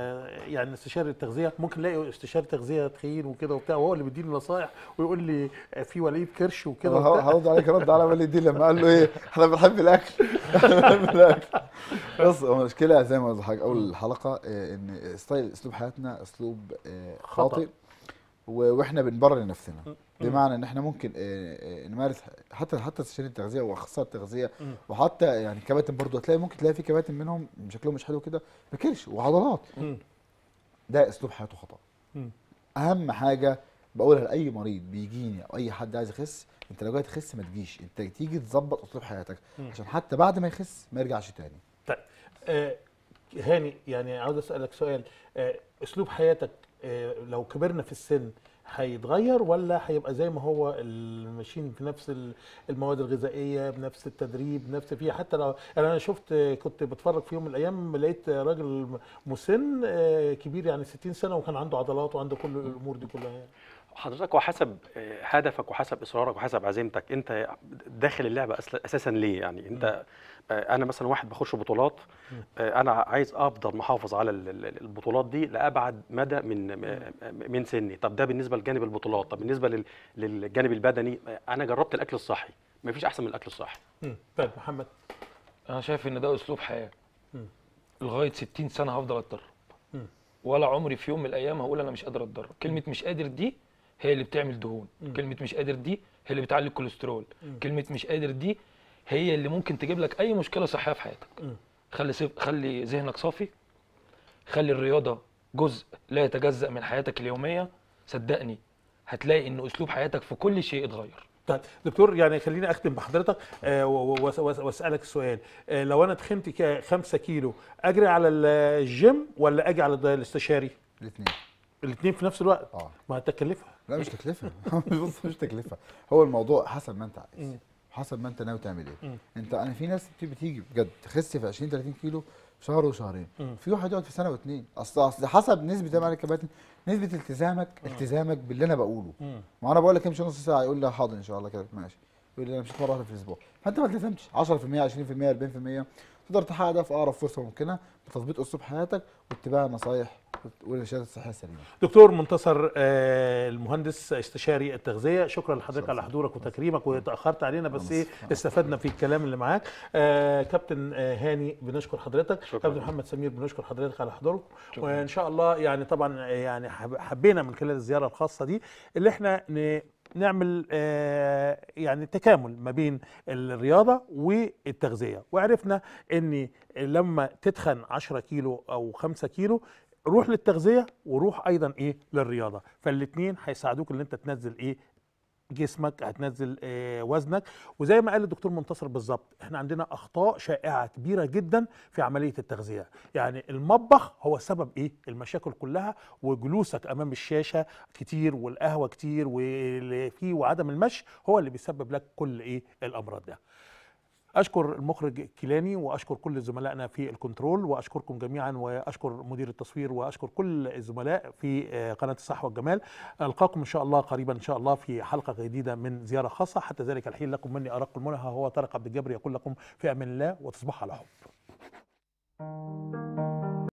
[SPEAKER 1] يعني استشاري التغذيه ممكن نلاقي استشاري تغذيه تخين وكده وبتاع وهو اللي بيديني نصايح ويقول لي آه، في وليد كرش وكده
[SPEAKER 4] كده
[SPEAKER 1] وبتاع.
[SPEAKER 4] هرد عليك رد على والدي لما قال له ايه احنا بنحب الاكل بنحب الاكل بص هو المشكله زي ما قلت لحضرتك اول الحلقه آه، ان ستايل اسلوب حياتنا اسلوب آه،
[SPEAKER 1] خطأ.
[SPEAKER 4] خاطئ و- واحنا بنبرر نفسنا بمعنى ان احنا ممكن آه، آه، نمارس حتى حتى استشاري التغذيه واخصائي التغذيه
[SPEAKER 1] مم.
[SPEAKER 4] وحتى يعني كباتن برضه هتلاقي ممكن تلاقي في كباتن منهم شكلهم مش حلو كده بكرش وعضلات
[SPEAKER 1] مم.
[SPEAKER 4] ده اسلوب حياته خطا
[SPEAKER 1] مم.
[SPEAKER 4] اهم حاجه بقولها لاي مريض بيجيني او اي حد عايز يخس انت لو جاي تخس ما تجيش انت تيجي تظبط اسلوب حياتك
[SPEAKER 1] مم.
[SPEAKER 4] عشان حتى بعد ما يخس ما يرجعش تاني
[SPEAKER 1] طيب آه، هاني يعني عاوز اسالك سؤال آه، اسلوب حياتك آه، لو كبرنا في السن هيتغير ولا هيبقى زي ما هو ماشيين في نفس ال- المواد الغذائيه بنفس التدريب بنفس فيها حتى لو يعني انا شفت آه، كنت بتفرج في يوم من الايام لقيت آه، راجل مسن آه، كبير يعني 60 سنه وكان عنده عضلات وعنده كل الامور دي كلها يعني.
[SPEAKER 2] حضرتك وحسب آه، هدفك وحسب اصرارك وحسب عزيمتك انت داخل اللعبه أصل- اساسا ليه يعني انت آه، انا مثلا واحد بخش بطولات آه، انا عايز افضل محافظ على ال- ال- البطولات دي لابعد مدى من آه، من سني طب ده بالنسبه لجانب البطولات طب بالنسبه لل- للجانب البدني آه، انا جربت الاكل الصحي مفيش احسن من الاكل الصحي
[SPEAKER 1] مم. طيب محمد
[SPEAKER 3] انا شايف ان ده اسلوب حياه
[SPEAKER 1] مم.
[SPEAKER 3] لغايه 60 سنه هفضل اتدرب
[SPEAKER 1] مم.
[SPEAKER 3] ولا عمري في يوم من الايام هقول انا مش قادر اتدرب كلمه مش قادر دي هي اللي بتعمل دهون
[SPEAKER 1] مم.
[SPEAKER 3] كلمه مش قادر دي هي اللي بتعلي الكوليسترول
[SPEAKER 1] مم.
[SPEAKER 3] كلمه مش قادر دي هي اللي ممكن تجيب لك اي مشكله صحيه في حياتك
[SPEAKER 1] مم.
[SPEAKER 3] خلي سيف خلي ذهنك صافي خلي الرياضه جزء لا يتجزأ من حياتك اليوميه صدقني هتلاقي ان اسلوب حياتك في كل شيء اتغير
[SPEAKER 1] طيب دكتور يعني خليني اختم بحضرتك آه، و- و- وأس- وأس- واسالك السؤال آه، لو انا تخنت ك- خمسة كيلو اجري على ال- الجيم ولا اجي على الد- الاستشاري
[SPEAKER 4] الاثنين
[SPEAKER 1] الاثنين في نفس الوقت
[SPEAKER 4] اه
[SPEAKER 1] ما تكلفها
[SPEAKER 4] لا مش تكلفه بص مش تكلفه هو الموضوع حسب ما انت عايز
[SPEAKER 1] مم.
[SPEAKER 4] حسب ما انت ناوي تعمل ايه
[SPEAKER 1] مم.
[SPEAKER 4] انت انا في ناس بتيجي بتيجي بجد تخس في 20 30 كيلو شهر وشهرين
[SPEAKER 1] مم.
[SPEAKER 4] في واحد يقعد في سنه واثنين اصل اصل حسب نسبه زي ما قال الكباتن نسبه التزامك التزامك باللي انا بقوله
[SPEAKER 1] مم.
[SPEAKER 4] ما انا بقول لك امشي نص ساعه يقول لي حاضر ان شاء الله كده ماشي يقول لي انا مشيت مره واحده في الاسبوع فانت ما التزمتش 10% 20% 40% تقدر تحقق ده في اقرب فرصه ممكنه بتظبيط اسلوب حياتك واتباع النصايح والارشادات الصحيه السليمه
[SPEAKER 1] دكتور منتصر آه، المهندس استشاري التغذيه شكرا لحضرتك على حضورك وتكريمك وتاخرت علينا بس ايه استفدنا في الكلام اللي معاك آه، كابتن آه، هاني بنشكر حضرتك
[SPEAKER 2] شكراً.
[SPEAKER 1] كابتن محمد سمير بنشكر حضرتك على حضورك وان شاء الله يعني طبعا آه، يعني حب- حبينا من خلال الزياره الخاصه دي اللي احنا ن- نعمل آه، يعني تكامل ما بين الرياضه والتغذيه وعرفنا ان لما تتخن 10 كيلو او 5 كيلو روح للتغذيه وروح ايضا ايه للرياضه فالاثنين هيساعدوك ان انت تنزل ايه جسمك هتنزل آه، وزنك وزي ما قال الدكتور منتصر بالظبط احنا عندنا اخطاء شائعه كبيره جدا في عمليه التغذيه يعني المطبخ هو سبب ايه المشاكل كلها وجلوسك امام الشاشه كتير والقهوه كتير واللي فيه وعدم المشي هو اللي بيسبب لك كل ايه الامراض ده اشكر المخرج كيلاني واشكر كل زملائنا في الكنترول واشكركم جميعا واشكر مدير التصوير واشكر كل الزملاء في آه، قناه الصحه والجمال القاكم ان شاء الله قريبا ان شاء الله في حلقه جديده من زياره خاصه حتى ذلك الحين لكم مني ارق المنهى هو طارق عبد الجبر يقول لكم في امان الله وتصبحوا على حب